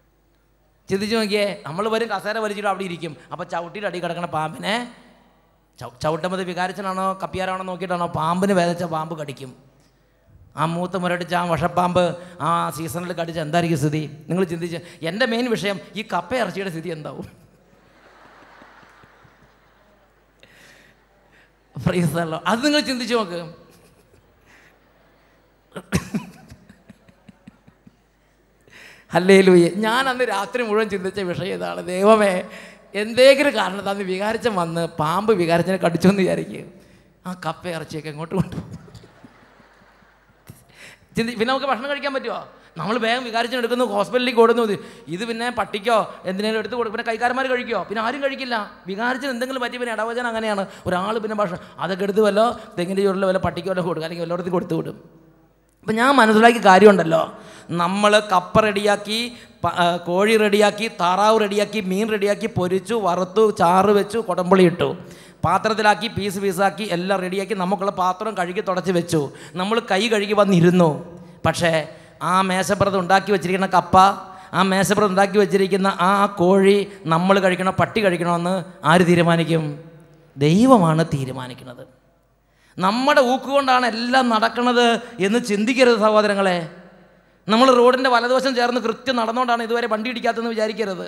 ചിന്തിച്ച് നോക്കിയേ നമ്മൾ വരും കസേര വലിച്ചിട്ട് അവിടെ ഇരിക്കും അപ്പോൾ ചവിട്ടിയുടെ അടി കിടക്കണ പാമ്പിനെ ചൗ- ചവിട്ടുമ്പോൾ വികാരിച്ചനാണോ കപ്പിയാരാണോ നോക്കിയിട്ടാണോ പാമ്പിന് വേദച്ച പാമ്പ് കടിക്കും ആ മൂത്ത് മുരടിച്ച ആ വഷപ്പാമ്പ് ആ സീസണിൽ കടിച്ച എന്തായിരിക്കും സ്ഥിതി നിങ്ങൾ ചിന്തിച്ച് എൻ്റെ മെയിൻ വിഷയം ഈ കപ്പ ഇറച്ചിയുടെ സ്ഥിതി എന്താവും ഫ്രീസല്ലോ അത് നിങ്ങൾ ചിന്തിച്ച് നോക്ക് അല്ലേ ലൂയെ ഞാൻ അന്ന് രാത്രി മുഴുവൻ ചിന്തിച്ച വിഷയം ഇതാണ് ദൈവമേ എന്തെങ്കിലും കാരണത്താൽ അന്ന് വികാരിച്ചം വന്ന് പാമ്പ് വികാരിച്ചനെ കടിച്ചു എന്ന് വിചാരിക്കുക ആ കപ്പ ഇറച്ചിയൊക്കെ എങ്ങോട്ട് കൊണ്ടുപോകും ചിന്തി പിന്നെ നമുക്ക് ഭക്ഷണം കഴിക്കാൻ പറ്റുമോ നമ്മൾ വേഗം വികാരിച്ചിന് എടുക്കുന്നു ഹോസ്പിറ്റലിലേക്ക് ഓടുന്നു ഇത്. ഇത് പിന്നെ പട്ടിക്കോ എന്തിനേലും എടുത്ത് കൊടുക്കും പിന്നെ കൈക്കാരന്മാർ കഴിക്കോ പിന്നെ ആരും കഴിക്കില്ല വികാരിച്ചിന് എന്തെങ്കിലും പറ്റി പിന്നെ ഇടവചനം അങ്ങനെയാണ് ഒരാൾ പിന്നെ ഭക്ഷണം അതൊക്കെ എടുത്ത് വല്ലോ തെങ്ങിൻ്റെ ചുരുളിൽ വല്ല പട്ടിക്കോ വല്ല കൊടുക്കുക അല്ലെങ്കിൽ വല്ലയിടത്ത് കൊടുത്തു വിടും അപ്പം ഞാൻ മനസ്സിലാക്കിയ കാര്യമുണ്ടല്ലോ നമ്മൾ കപ്പ റെഡിയാക്കി പ- ആ, കോഴി റെഡിയാക്കി താറാവ് റെഡിയാക്കി മീൻ റെഡിയാക്കി പൊരിച്ചു വറുത്തു ചാറ് വെച്ചു കൊടമ്പുളി ഇട്ടു പാത്രത്തിലാക്കി പീസ് പീസാക്കി എല്ലാം റെഡിയാക്കി നമുക്കുള്ള പാത്രം കഴുകി തുടച്ച് വെച്ചു നമ്മൾ കൈ കഴുകി വന്നിരുന്നു പക്ഷേ ആ മേശപ്പുറത്ത് ഉണ്ടാക്കി വെച്ചിരിക്കുന്ന കപ്പ ആ മേശപ്പുറത്ത് ഉണ്ടാക്കി വെച്ചിരിക്കുന്ന ആ കോഴി നമ്മൾ കഴിക്കണോ പട്ടി കഴിക്കണമെന്ന് ആര് തീരുമാനിക്കും ദൈവമാണ് തീരുമാനിക്കുന്നത് നമ്മുടെ ഊക്കുകൊണ്ടാണ് എല്ലാം നടക്കുന്നത് എന്ന് ചിന്തിക്കരുത് സഹോദരങ്ങളെ നമ്മൾ റോഡിൻ്റെ വലതുവശം ചേർന്ന് കൃത്യം നടന്നുകൊണ്ടാണ് ഇതുവരെ വണ്ടി ഇടിക്കാത്തതെന്ന് വിചാരിക്കരുത്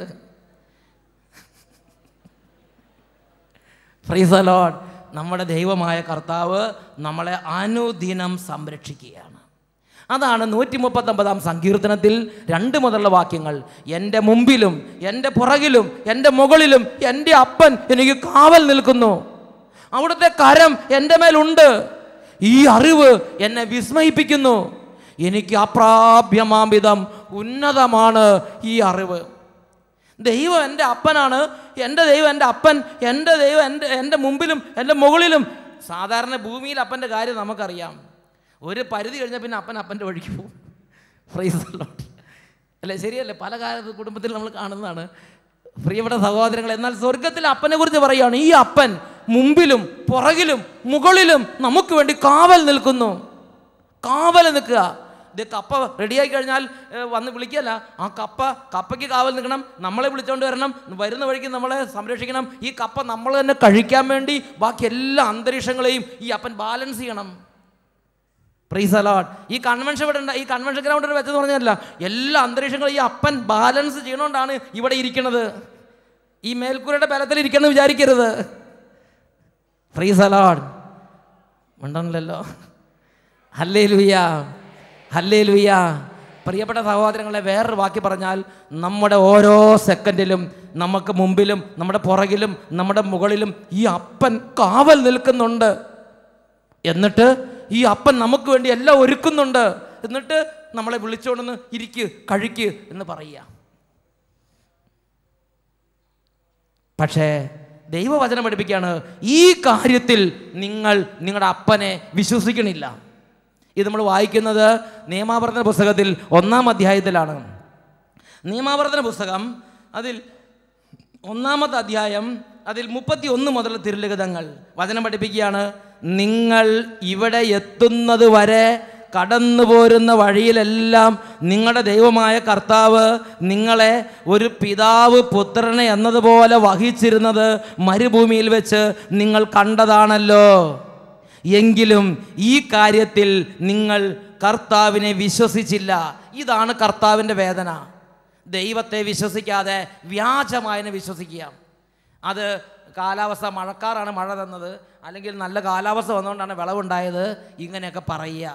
ഫ്രീസ് ലോഡ് നമ്മുടെ ദൈവമായ കർത്താവ് നമ്മളെ അനുദിനം സംരക്ഷിക്കുകയാണ് അതാണ് നൂറ്റി മുപ്പത്തൊമ്പതാം സങ്കീർത്തനത്തിൽ രണ്ട് മുതലുള്ള വാക്യങ്ങൾ എൻ്റെ മുമ്പിലും എൻ്റെ പുറകിലും എൻ്റെ മുകളിലും എൻ്റെ അപ്പൻ എനിക്ക് കാവൽ നിൽക്കുന്നു അവിടുത്തെ കരം എൻ്റെ മേലുണ്ട് ഈ അറിവ് എന്നെ വിസ്മയിപ്പിക്കുന്നു എനിക്ക് അപ്രാപ്യമാംവിധം ഉന്നതമാണ് ഈ അറിവ് ദൈവം എൻ്റെ അപ്പനാണ് എൻ്റെ ദൈവം എൻ്റെ അപ്പൻ എൻ്റെ ദൈവം എൻ്റെ എൻ്റെ മുമ്പിലും എൻ്റെ മുകളിലും സാധാരണ ഭൂമിയിൽ അപ്പൻ്റെ കാര്യം നമുക്കറിയാം ഒരു പരിധി കഴിഞ്ഞാൽ പിന്നെ അപ്പൻ അപ്പൻ്റെ വഴിക്ക് പോകും ഫ്രൈസ് അല്ലേ ശരിയല്ലേ പല കാലത്ത് കുടുംബത്തിൽ നമ്മൾ കാണുന്നതാണ് പ്രിയപ്പെട്ട സഹോദരങ്ങൾ എന്നാൽ സ്വർഗത്തിൽ അപ്പനെ കുറിച്ച് പറയുകയാണ് ഈ അപ്പൻ മുമ്പിലും പുറകിലും മുകളിലും നമുക്ക് വേണ്ടി കാവൽ നിൽക്കുന്നു കാവൽ നിൽക്കുക ഇത് കപ്പ റെഡിയായി കഴിഞ്ഞാൽ ഏ, വന്ന് വിളിക്കല്ല ആ കപ്പ കപ്പയ്ക്ക് കാവൽ നിൽക്കണം നമ്മളെ വിളിച്ചുകൊണ്ട് വരണം വരുന്ന വഴിക്ക് നമ്മളെ സംരക്ഷിക്കണം ഈ കപ്പ നമ്മൾ തന്നെ കഴിക്കാൻ വേണ്ടി ബാക്കി എല്ലാ അന്തരീക്ഷങ്ങളെയും ഈ അപ്പൻ ബാലൻസ് ചെയ്യണം പ്രീസ് അലോട്ട് ഈ കൺവെൻഷൻ ഇവിടെ ഉണ്ട് ഈ കൺവെൻഷൻ ഗ്രൗണ്ടിൽ വെച്ചെന്ന് പറഞ്ഞല്ല എല്ലാ അന്തരീക്ഷങ്ങളും ഈ അപ്പൻ ബാലൻസ് ചെയ്യണോണ്ടാണ് ഇവിടെ ഇരിക്കുന്നത് ഈ മേൽക്കൂരയുടെ ബലത്തിൽ ഇരിക്കണം എന്ന് വിചാരിക്കരുത് ഫ്രീസ് അലോട്ട് ഉണ്ടല്ലോ ഹല്ലേ ലുയ്യ ഹല്ലേ ലുയ്യ പ്രിയപ്പെട്ട സഹോദരങ്ങളെ വേറൊരു വാക്കി പറഞ്ഞാൽ നമ്മുടെ ഓരോ സെക്കൻഡിലും നമുക്ക് മുമ്പിലും നമ്മുടെ പുറകിലും നമ്മുടെ മുകളിലും ഈ അപ്പൻ കാവൽ നിൽക്കുന്നുണ്ട് എന്നിട്ട് ഈ അപ്പൻ നമുക്ക് വേണ്ടി എല്ലാം ഒരുക്കുന്നുണ്ട് എന്നിട്ട് നമ്മളെ വിളിച്ചോണ്ടെന്ന് ഇരിക്ക് കഴിക്ക് എന്ന് പറയുക പക്ഷേ ദൈവവചനം പഠിപ്പിക്കുകയാണ് ഈ കാര്യത്തിൽ നിങ്ങൾ നിങ്ങളുടെ അപ്പനെ വിശ്വസിക്കണില്ല ഇത് നമ്മൾ വായിക്കുന്നത് നിയമാവർത്തന പുസ്തകത്തിൽ ഒന്നാം അധ്യായത്തിലാണ് നിയമാവർത്തന പുസ്തകം അതിൽ ഒന്നാമത്തെ അധ്യായം അതിൽ മുപ്പത്തി ഒന്ന് മുതൽ തിരുലിഖിതങ്ങൾ വചനം പഠിപ്പിക്കുകയാണ് നിങ്ങൾ ഇവിടെ എത്തുന്നത് വരെ കടന്നു പോരുന്ന വഴിയിലെല്ലാം നിങ്ങളുടെ ദൈവമായ കർത്താവ് നിങ്ങളെ ഒരു പിതാവ് പുത്രനെ എന്നതുപോലെ വഹിച്ചിരുന്നത് മരുഭൂമിയിൽ വെച്ച് നിങ്ങൾ കണ്ടതാണല്ലോ എങ്കിലും ഈ കാര്യത്തിൽ നിങ്ങൾ കർത്താവിനെ വിശ്വസിച്ചില്ല ഇതാണ് കർത്താവിൻ്റെ വേദന ദൈവത്തെ വിശ്വസിക്കാതെ വ്യാജമായതിനെ വിശ്വസിക്കുക അത് കാലാവസ്ഥ മഴക്കാറാണ് മഴ തന്നത് അല്ലെങ്കിൽ നല്ല കാലാവസ്ഥ വന്നുകൊണ്ടാണ് വിളവുണ്ടായത് ഇങ്ങനെയൊക്കെ പറയുക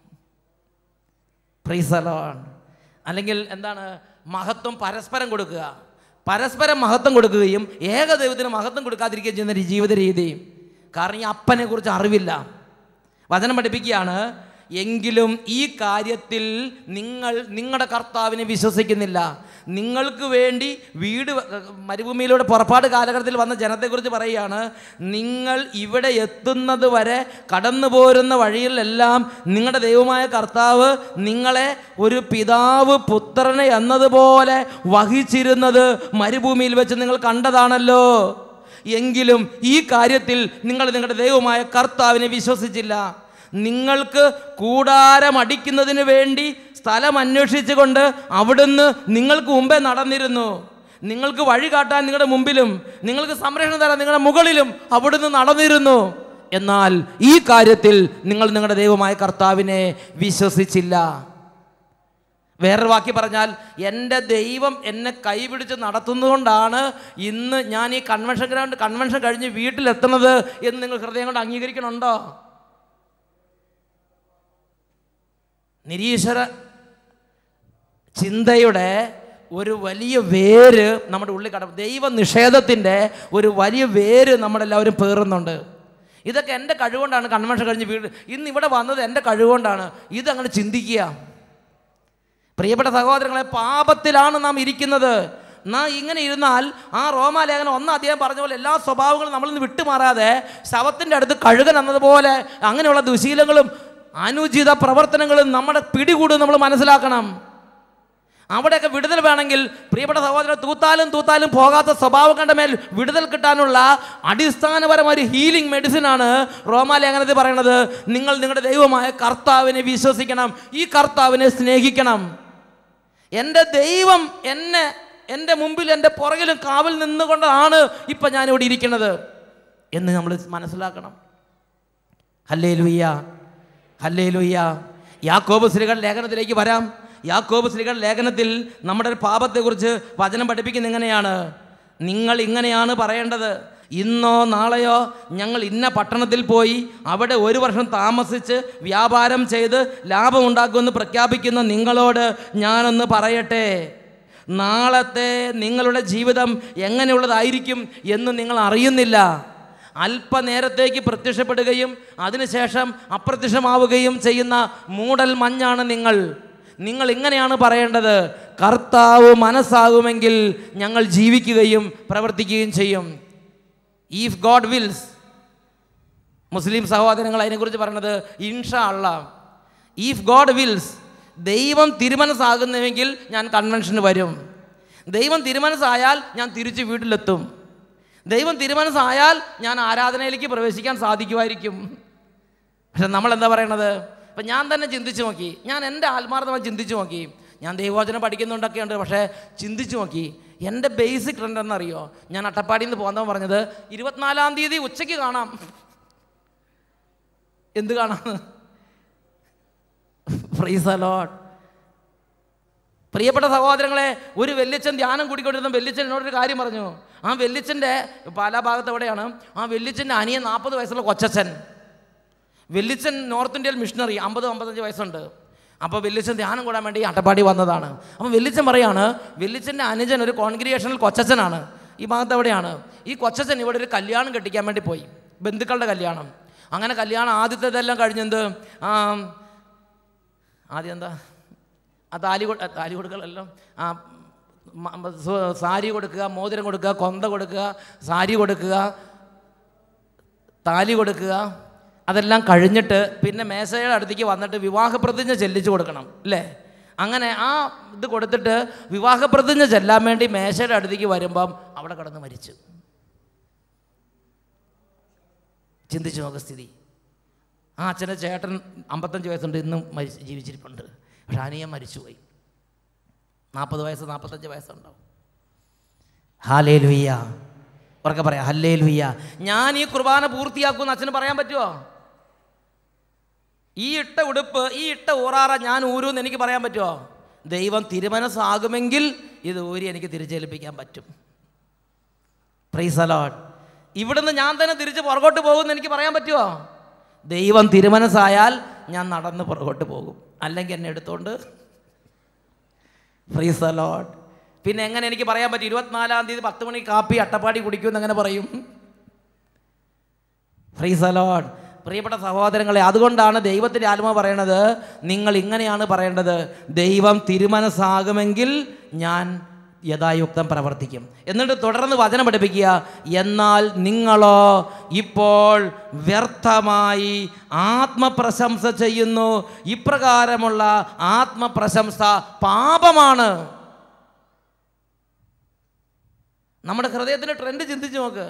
പ്രീസലോൺ അല്ലെങ്കിൽ എന്താണ് മഹത്വം പരസ്പരം കൊടുക്കുക പരസ്പരം മഹത്വം കൊടുക്കുകയും ഏക ദൈവത്തിന് മഹത്വം കൊടുക്കാതിരിക്കുകയും ചെയ്യുന്ന ഒരു ജീവിത രീതി കാരണം ഈ അപ്പനെ കുറിച്ച് അറിവില്ല വചനം പഠിപ്പിക്കുകയാണ് എങ്കിലും ഈ കാര്യത്തിൽ നിങ്ങൾ നിങ്ങളുടെ കർത്താവിനെ വിശ്വസിക്കുന്നില്ല നിങ്ങൾക്ക് വേണ്ടി വീട് വ- മരുഭൂമിയിലൂടെ പുറപ്പാട് കാലഘട്ടത്തിൽ വന്ന ജനത്തെക്കുറിച്ച് പറയുകയാണ് നിങ്ങൾ ഇവിടെ എത്തുന്നത് വരെ കടന്നു പോരുന്ന വഴിയിലെല്ലാം നിങ്ങളുടെ ദൈവമായ കർത്താവ് നിങ്ങളെ ഒരു പിതാവ് പുത്രനെ എന്നതുപോലെ വഹിച്ചിരുന്നത് മരുഭൂമിയിൽ വെച്ച് നിങ്ങൾ കണ്ടതാണല്ലോ എങ്കിലും ഈ കാര്യത്തിൽ നിങ്ങൾ നിങ്ങളുടെ ദൈവമായ കർത്താവിനെ വിശ്വസിച്ചില്ല നിങ്ങൾക്ക് കൂടാരം അടിക്കുന്നതിന് വേണ്ടി സ്ഥലം അന്വേഷിച്ചുകൊണ്ട് അവിടുന്ന് നിങ്ങൾക്ക് മുമ്പേ നടന്നിരുന്നു നിങ്ങൾക്ക് വഴി കാട്ടാൻ നിങ്ങളുടെ മുമ്പിലും നിങ്ങൾക്ക് സംരക്ഷണം തരാൻ നിങ്ങളുടെ മുകളിലും അവിടുന്ന് നടന്നിരുന്നു എന്നാൽ ഈ കാര്യത്തിൽ നിങ്ങൾ നിങ്ങളുടെ ദൈവമായ കർത്താവിനെ വിശ്വസിച്ചില്ല വേറൊരു വാക്കി പറഞ്ഞാൽ എൻ്റെ ദൈവം എന്നെ കൈപിടിച്ച് നടത്തുന്നതുകൊണ്ടാണ് ഇന്ന് ഞാൻ ഈ കൺവെൻഷൻ ഗ്രൗണ്ട് കൺവെൻഷൻ കഴിഞ്ഞ് വീട്ടിലെത്തുന്നത് എന്ന് നിങ്ങൾ ഹൃദയം കൊണ്ട് അംഗീകരിക്കണുണ്ടോ നിരീശ്വര ചിന്തയുടെ ഒരു വലിയ വേര് നമ്മുടെ ഉള്ളിൽ കട ദൈവ നിഷേധത്തിൻ്റെ ഒരു വലിയ വേര് നമ്മളെല്ലാവരും പേറുന്നുണ്ട് ഇതൊക്കെ എൻ്റെ കഴിവുകൊണ്ടാണ് കൺവെൻഷൻ കഴിഞ്ഞ് വീട് ഇന്ന് ഇവിടെ വന്നത് എൻ്റെ കഴിവുകൊണ്ടാണ് ഇതങ്ങനെ ചിന്തിക്കുക പ്രിയപ്പെട്ട സഹോദരങ്ങളെ പാപത്തിലാണ് നാം ഇരിക്കുന്നത് നാം ഇങ്ങനെ ഇരുന്നാൽ ആ റോമാലേഖനം ഒന്നാം അധ്യായം പറഞ്ഞ പോലെ എല്ലാ സ്വഭാവങ്ങളും നമ്മളിൽ നിന്ന് വിട്ടുമാറാതെ ശവത്തിൻ്റെ അടുത്ത് കഴുകൻ എന്നതുപോലെ അങ്ങനെയുള്ള ദുശീലങ്ങളും അനുചിത പ്രവർത്തനങ്ങളും നമ്മുടെ പിടികൂടും നമ്മൾ മനസ്സിലാക്കണം അവിടെയൊക്കെ വിടുതൽ വേണമെങ്കിൽ പ്രിയപ്പെട്ട സഹോദരൻ തൂത്താലും തൂത്താലും പോകാത്ത സ്വഭാവം കണ്ട മേൽ വിടുതൽ കിട്ടാനുള്ള അടിസ്ഥാനപരമായ ഒരു ഹീലിംഗ് മെഡിസിനാണ് റോമാലേഖനത്തിൽ പറയുന്നത് നിങ്ങൾ നിങ്ങളുടെ ദൈവമായ കർത്താവിനെ വിശ്വസിക്കണം ഈ കർത്താവിനെ സ്നേഹിക്കണം എൻ്റെ ദൈവം എന്നെ എൻ്റെ മുമ്പിൽ എൻ്റെ പുറകിലും കാവൽ നിന്നുകൊണ്ടാണ് ഇപ്പം ഞാനിവിടെ ഇരിക്കുന്നത് എന്ന് നമ്മൾ മനസ്സിലാക്കണം ഹല്ലേ ലുയ്യ ഹല്ലേ ലുയ്യ യാക്കോബ് ശ്രീകൾ ലേഖനത്തിലേക്ക് വരാം യാക്കോബ് ശ്രീകൾ ലേഖനത്തിൽ നമ്മുടെ ഒരു പാപത്തെക്കുറിച്ച് വചനം പഠിപ്പിക്കുന്ന എങ്ങനെയാണ് നിങ്ങൾ ഇങ്ങനെയാണ് പറയേണ്ടത് ഇന്നോ നാളെയോ ഞങ്ങൾ ഇന്ന പട്ടണത്തിൽ പോയി അവിടെ ഒരു വർഷം താമസിച്ച് വ്യാപാരം ചെയ്ത് ലാഭമുണ്ടാക്കുമെന്ന് പ്രഖ്യാപിക്കുന്ന നിങ്ങളോട് ഞാനൊന്ന് പറയട്ടെ നാളത്തെ നിങ്ങളുടെ ജീവിതം എങ്ങനെയുള്ളതായിരിക്കും എന്ന് നിങ്ങൾ അറിയുന്നില്ല അല്പനേരത്തേക്ക് പ്രത്യക്ഷപ്പെടുകയും അതിനുശേഷം അപ്രത്യക്ഷമാവുകയും ചെയ്യുന്ന മൂടൽ മഞ്ഞാണ് നിങ്ങൾ നിങ്ങൾ ഇങ്ങനെയാണ് പറയേണ്ടത് കർത്താവ് മനസ്സാകുമെങ്കിൽ ഞങ്ങൾ ജീവിക്കുകയും പ്രവർത്തിക്കുകയും ചെയ്യും ഈഫ് ഗോഡ് വിൽസ് മുസ്ലിം സഹോദരങ്ങൾ അതിനെക്കുറിച്ച് പറയുന്നത് ഇൻഷ അള്ള ഈഫ് ഗോഡ് വിൽസ് ദൈവം തിരുമനസ്സാകുന്നുവെങ്കിൽ ഞാൻ കൺവെൻഷന് വരും ദൈവം തിരുമനസ്സായാൽ ഞാൻ തിരിച്ച് വീട്ടിലെത്തും ദൈവം തിരുമനസ്സായാൽ ഞാൻ ആരാധനയിലേക്ക് പ്രവേശിക്കാൻ സാധിക്കുമായിരിക്കും പക്ഷെ നമ്മൾ എന്താ പറയണത് ഇപ്പം ഞാൻ തന്നെ ചിന്തിച്ച് നോക്കി ഞാൻ എൻ്റെ ആത്മാർത്ഥമായി ചിന്തിച്ച് നോക്കി ഞാൻ ദൈവവചനം പഠിക്കുന്നുണ്ടൊക്കെ ഉണ്ട് പക്ഷേ ചിന്തിച്ച് നോക്കി എൻ്റെ ബേസിക് ട്രെൻഡ് എന്നറിയോ ഞാൻ അട്ടപ്പാടിയിൽ നിന്ന് പോകുന്നവൻ പറഞ്ഞത് ഇരുപത്തിനാലാം തീയതി ഉച്ചയ്ക്ക് കാണാം എന്ത് കാണാം ഫ്രീസ് അലോട്ട് പ്രിയപ്പെട്ട സഹോദരങ്ങളെ ഒരു വെല്ലിച്ചൻ ധ്യാനം കൂടിക്കൊണ്ടിരുന്ന വെല്ലിച്ചൻ എന്നോടൊരു കാര്യം പറഞ്ഞു ആ വെല്ലിച്ചൻ്റെ പാലാ ഭാഗത്ത് എവിടെയാണ് ആ വെല്ലിച്ചൻ്റെ അനിയൻ നാൽപ്പത് വയസ്സുള്ള കൊച്ചച്ഛൻ വെല്ലിച്ചൻ നോർത്ത് ഇന്ത്യയിൽ മിഷണറി അമ്പത് അമ്പത്തഞ്ച് വയസ്സുണ്ട് അപ്പോൾ വെല്ലിച്ചൻ ധ്യാനം കൂടാൻ വേണ്ടി അട്ടപ്പാടി വന്നതാണ് അപ്പോൾ വെല്ലിച്ചൻ പറയാണ് വെല്ലിച്ചൻ്റെ അനുജൻ ഒരു കോൺഗ്രിഗേഷനിൽ കൊച്ചച്ഛനാണ് ഈ ഭാഗത്ത് എവിടെയാണ് ഈ കൊച്ചച്ഛൻ ഇവിടെ ഒരു കല്യാണം കെട്ടിക്കാൻ വേണ്ടി പോയി ബന്ധുക്കളുടെ കല്യാണം അങ്ങനെ കല്യാണം ആദ്യത്തേതെല്ലാം കഴിഞ്ഞെന്ത് ആ, ആദ്യം എന്താ ആ താലി കൊ- ആ, താലി കൊടുക്കലല്ലോ ആ മ- മ- സു- സാരി കൊടുക്കുക മോതിരം കൊടുക്കുക കൊന്ത കൊടുക്കുക സാരി കൊടുക്കുക താലി കൊടുക്കുക അതെല്ലാം കഴിഞ്ഞിട്ട് പിന്നെ മേശയുടെ അടുത്തേക്ക് വന്നിട്ട് വിവാഹപ്രതിജ്ഞ ചെല്ലിച്ചു കൊടുക്കണം അല്ലേ അങ്ങനെ ആ ഇത് കൊടുത്തിട്ട് വിവാഹപ്രതിജ്ഞ ചെല്ലാൻ വേണ്ടി മേശയുടെ അടുത്തേക്ക് വരുമ്പം അവിടെ കിടന്ന് മരിച്ചു ചിന്തിച്ചു നോക്ക് സ്ഥിതി ആ അച്ഛൻ്റെ ചേട്ടൻ അമ്പത്തഞ്ച് വയസ്സുണ്ട് ഇന്നും മരിച്ച് ജീവിച്ചിരിപ്പുണ്ട് പക്ഷെ അനിയൻ മരിച്ചുപോയി നാൽപ്പത് വയസ്സ് നാൽപ്പത്തഞ്ച് വയസ്സുണ്ടാവും ഹാലേ ലുയ്യ ഉറക്കെ പറയാം ഹല്ലേ ലുയ്യ ഞാൻ ഈ കുർബാന പൂർത്തിയാക്കുമെന്ന് അച്ഛന് പറയാൻ പറ്റുമോ ഈ ഇട്ട ഉടുപ്പ് ഈ ഇട്ട ഊറാറ ഞാൻ ഊരുമെന്ന് എനിക്ക് പറയാൻ പറ്റുമോ ദൈവം തിരുമനസ്സാകുമെങ്കിൽ ഇത് ഊരി എനിക്ക് തിരിച്ചേൽപ്പിക്കാൻ പറ്റും പ്രൈസ് അലോട്ട് ഇവിടുന്ന് ഞാൻ തന്നെ തിരിച്ച് പുറകോട്ട് പോകുമെന്ന് എനിക്ക് പറയാൻ പറ്റുമോ ദൈവം തിരുമനസ്സായാൽ ഞാൻ നടന്ന് പുറകോട്ട് പോകും അല്ലെങ്കിൽ എന്നെ എടുത്തോണ്ട് ഫ്രീസ് അലോട്ട് പിന്നെ എങ്ങനെ എനിക്ക് പറയാൻ പറ്റും ഇരുപത്തിനാലാം തീയതി പത്ത് മണി കാപ്പി അട്ടപ്പാടി കുടിക്കുമെന്ന് എങ്ങനെ പറയും ഫ്രീസ് അലോട്ട് പ്രിയപ്പെട്ട സഹോദരങ്ങളെ അതുകൊണ്ടാണ് ദൈവത്തിൻ്റെ ആത്മ പറയണത് നിങ്ങൾ ഇങ്ങനെയാണ് പറയേണ്ടത് ദൈവം തിരുമനസ്സാകുമെങ്കിൽ ഞാൻ യഥായുക്തം പ്രവർത്തിക്കും എന്നിട്ട് തുടർന്ന് വചനം പഠിപ്പിക്കുക എന്നാൽ നിങ്ങളോ ഇപ്പോൾ വ്യർത്ഥമായി ആത്മപ്രശംസ ചെയ്യുന്നു ഇപ്രകാരമുള്ള ആത്മപ്രശംസ പാപമാണ് നമ്മുടെ ഹൃദയത്തിൻ്റെ ട്രെൻഡ് ചിന്തിച്ച് നോക്ക്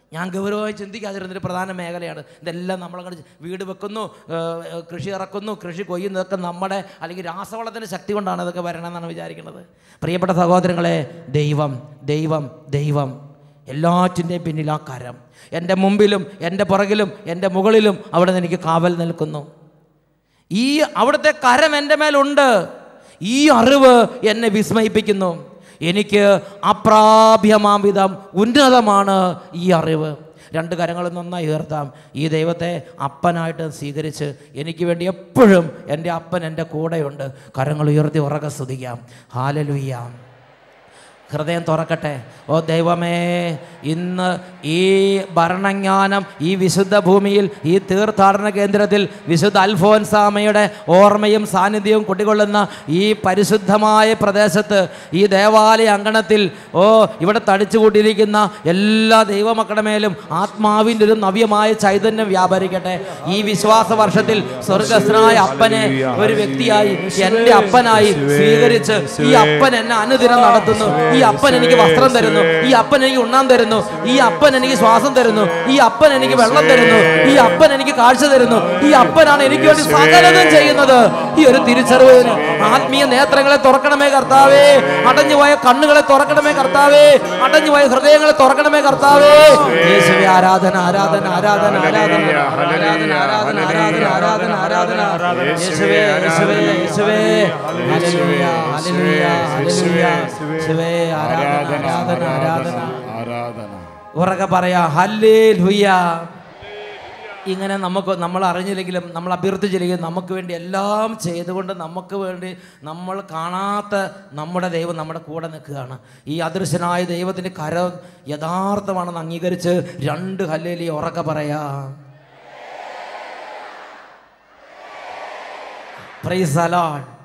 ഞാൻ ഗൗരവമായി ചിന്തിക്കാതിരുന്നൊരു പ്രധാന മേഖലയാണ് ഇതെല്ലാം നമ്മളങ്ങോട്ട് വീട് വെക്കുന്നു ഏഹ്, ഏഹ്, കൃഷി ഇറക്കുന്നു കൃഷി കൊയ്യുന്നതൊക്കെ നമ്മുടെ അല്ലെങ്കിൽ രാസവളത്തിൻ്റെ ശക്തി കൊണ്ടാണ് ഇതൊക്കെ വരണമെന്നാണ് വിചാരിക്കുന്നത് പ്രിയപ്പെട്ട സഹോദരങ്ങളെ ദൈവം ദൈവം ദൈവം എല്ലാറ്റിൻ്റെയും പിന്നിൽ ആ കരം എൻ്റെ മുമ്പിലും എൻ്റെ പുറകിലും എൻ്റെ മുകളിലും അവിടെ നിന്ന് എനിക്ക് കാവൽ നിൽക്കുന്നു ഈ അവിടുത്തെ കരം എൻ്റെ മേലുണ്ട് ഈ അറിവ് എന്നെ വിസ്മയിപ്പിക്കുന്നു എനിക്ക് അപ്രാപ്യമാം വിധം ഉന്നതമാണ് ഈ അറിവ് രണ്ട് കരങ്ങളും നന്നായി ഉയർത്താം ഈ ദൈവത്തെ അപ്പനായിട്ട് സ്വീകരിച്ച് എനിക്ക് വേണ്ടി എപ്പോഴും എൻ്റെ അപ്പൻ എൻ്റെ കൂടെയുണ്ട് കരങ്ങൾ ഉയർത്തി ഉറക്കെ സ്തുതിക്കാം ഹാലലുയ്യാം ഹൃദയം തുറക്കട്ടെ ഓ ദൈവമേ ഇന്ന് ഈ ഭരണജ്ഞാനം ഈ വിശുദ്ധ ഭൂമിയിൽ ഈ തീർത്ഥാടന കേന്ദ്രത്തിൽ വിശുദ്ധ അൽഫോൻസാമയുടെ ഓർമ്മയും സാന്നിധ്യവും കുടികൊള്ളുന്ന ഈ പരിശുദ്ധമായ പ്രദേശത്ത് ഈ ദേവാലയ അങ്കണത്തിൽ ഓ ഇവിടെ തടിച്ചുകൂട്ടിയിരിക്കുന്ന എല്ലാ ദൈവമക്കളുടെ മേലും ആത്മാവിൻ്റെ ഒരു നവ്യമായ ചൈതന്യം വ്യാപരിക്കട്ടെ ഈ വിശ്വാസ വർഷത്തിൽ സ്വർഗസ്നായ അപ്പനെ ഒരു വ്യക്തിയായി എൻ്റെ അപ്പനായി സ്വീകരിച്ച് ഈ അപ്പൻ എന്നെ അനുദിനം നടത്തുന്നു ഈ അപ്പൻ എനിക്ക് വസ്ത്രം തരുന്നു ഈ അപ്പൻ എനിക്ക് ഉണ്ണാൻ തരുന്നു ഈ അപ്പൻ എനിക്ക് ശ്വാസം തരുന്നു ഈ അപ്പൻ എനിക്ക് വെള്ളം തരുന്നു ഈ അപ്പൻ എനിക്ക് കാഴ്ച തരുന്നു ഈ അപ്പനാണ് എനിക്ക് വേണ്ടി സകലതും ചെയ്യുന്നത് ഈ ഒരു തിരിച്ചറിവിന് ആത്മീയ നേത്രങ്ങളെ തുറക്കണമേ കർത്താവേ അടഞ്ഞുപോയ കണ്ണുകളെ തുറക്കണമേ കർത്താവേ അടഞ്ഞുപോയ ഹൃദയങ്ങളെ തുറക്കണമേ കർത്താവേ യേശുവേ ആരാധന ആരാധന ആരാധന ആരാധന ആരാധന ആരാധന ആരാധന ആരാധന ആരാധന യേശുവേ യേശുവേ യേശുവേ ഹല്ലേലൂയ ഹല്ലേലൂയ ഹല്ലേലൂയ യേശുവേ ആരാധന ആരാധന ആരാധന ആരാധന ഉറക്കെ പറയാ ഹല്ലേ ഇങ്ങനെ നമുക്ക് നമ്മൾ അറിഞ്ഞില്ലെങ്കിലും നമ്മൾ അഭ്യർത്ഥിച്ചില്ലെങ്കിലും നമുക്ക് വേണ്ടി എല്ലാം ചെയ്തുകൊണ്ട് നമുക്ക് വേണ്ടി നമ്മൾ കാണാത്ത നമ്മുടെ ദൈവം നമ്മുടെ കൂടെ നിൽക്കുകയാണ് ഈ അദൃശ്യനായ ദൈവത്തിൻ്റെ കരം യഥാർത്ഥമാണെന്ന് അംഗീകരിച്ച് രണ്ട് ഹല്ലേലി ഉറക്കെ പറയാം പ്രൈസ് അലോൺ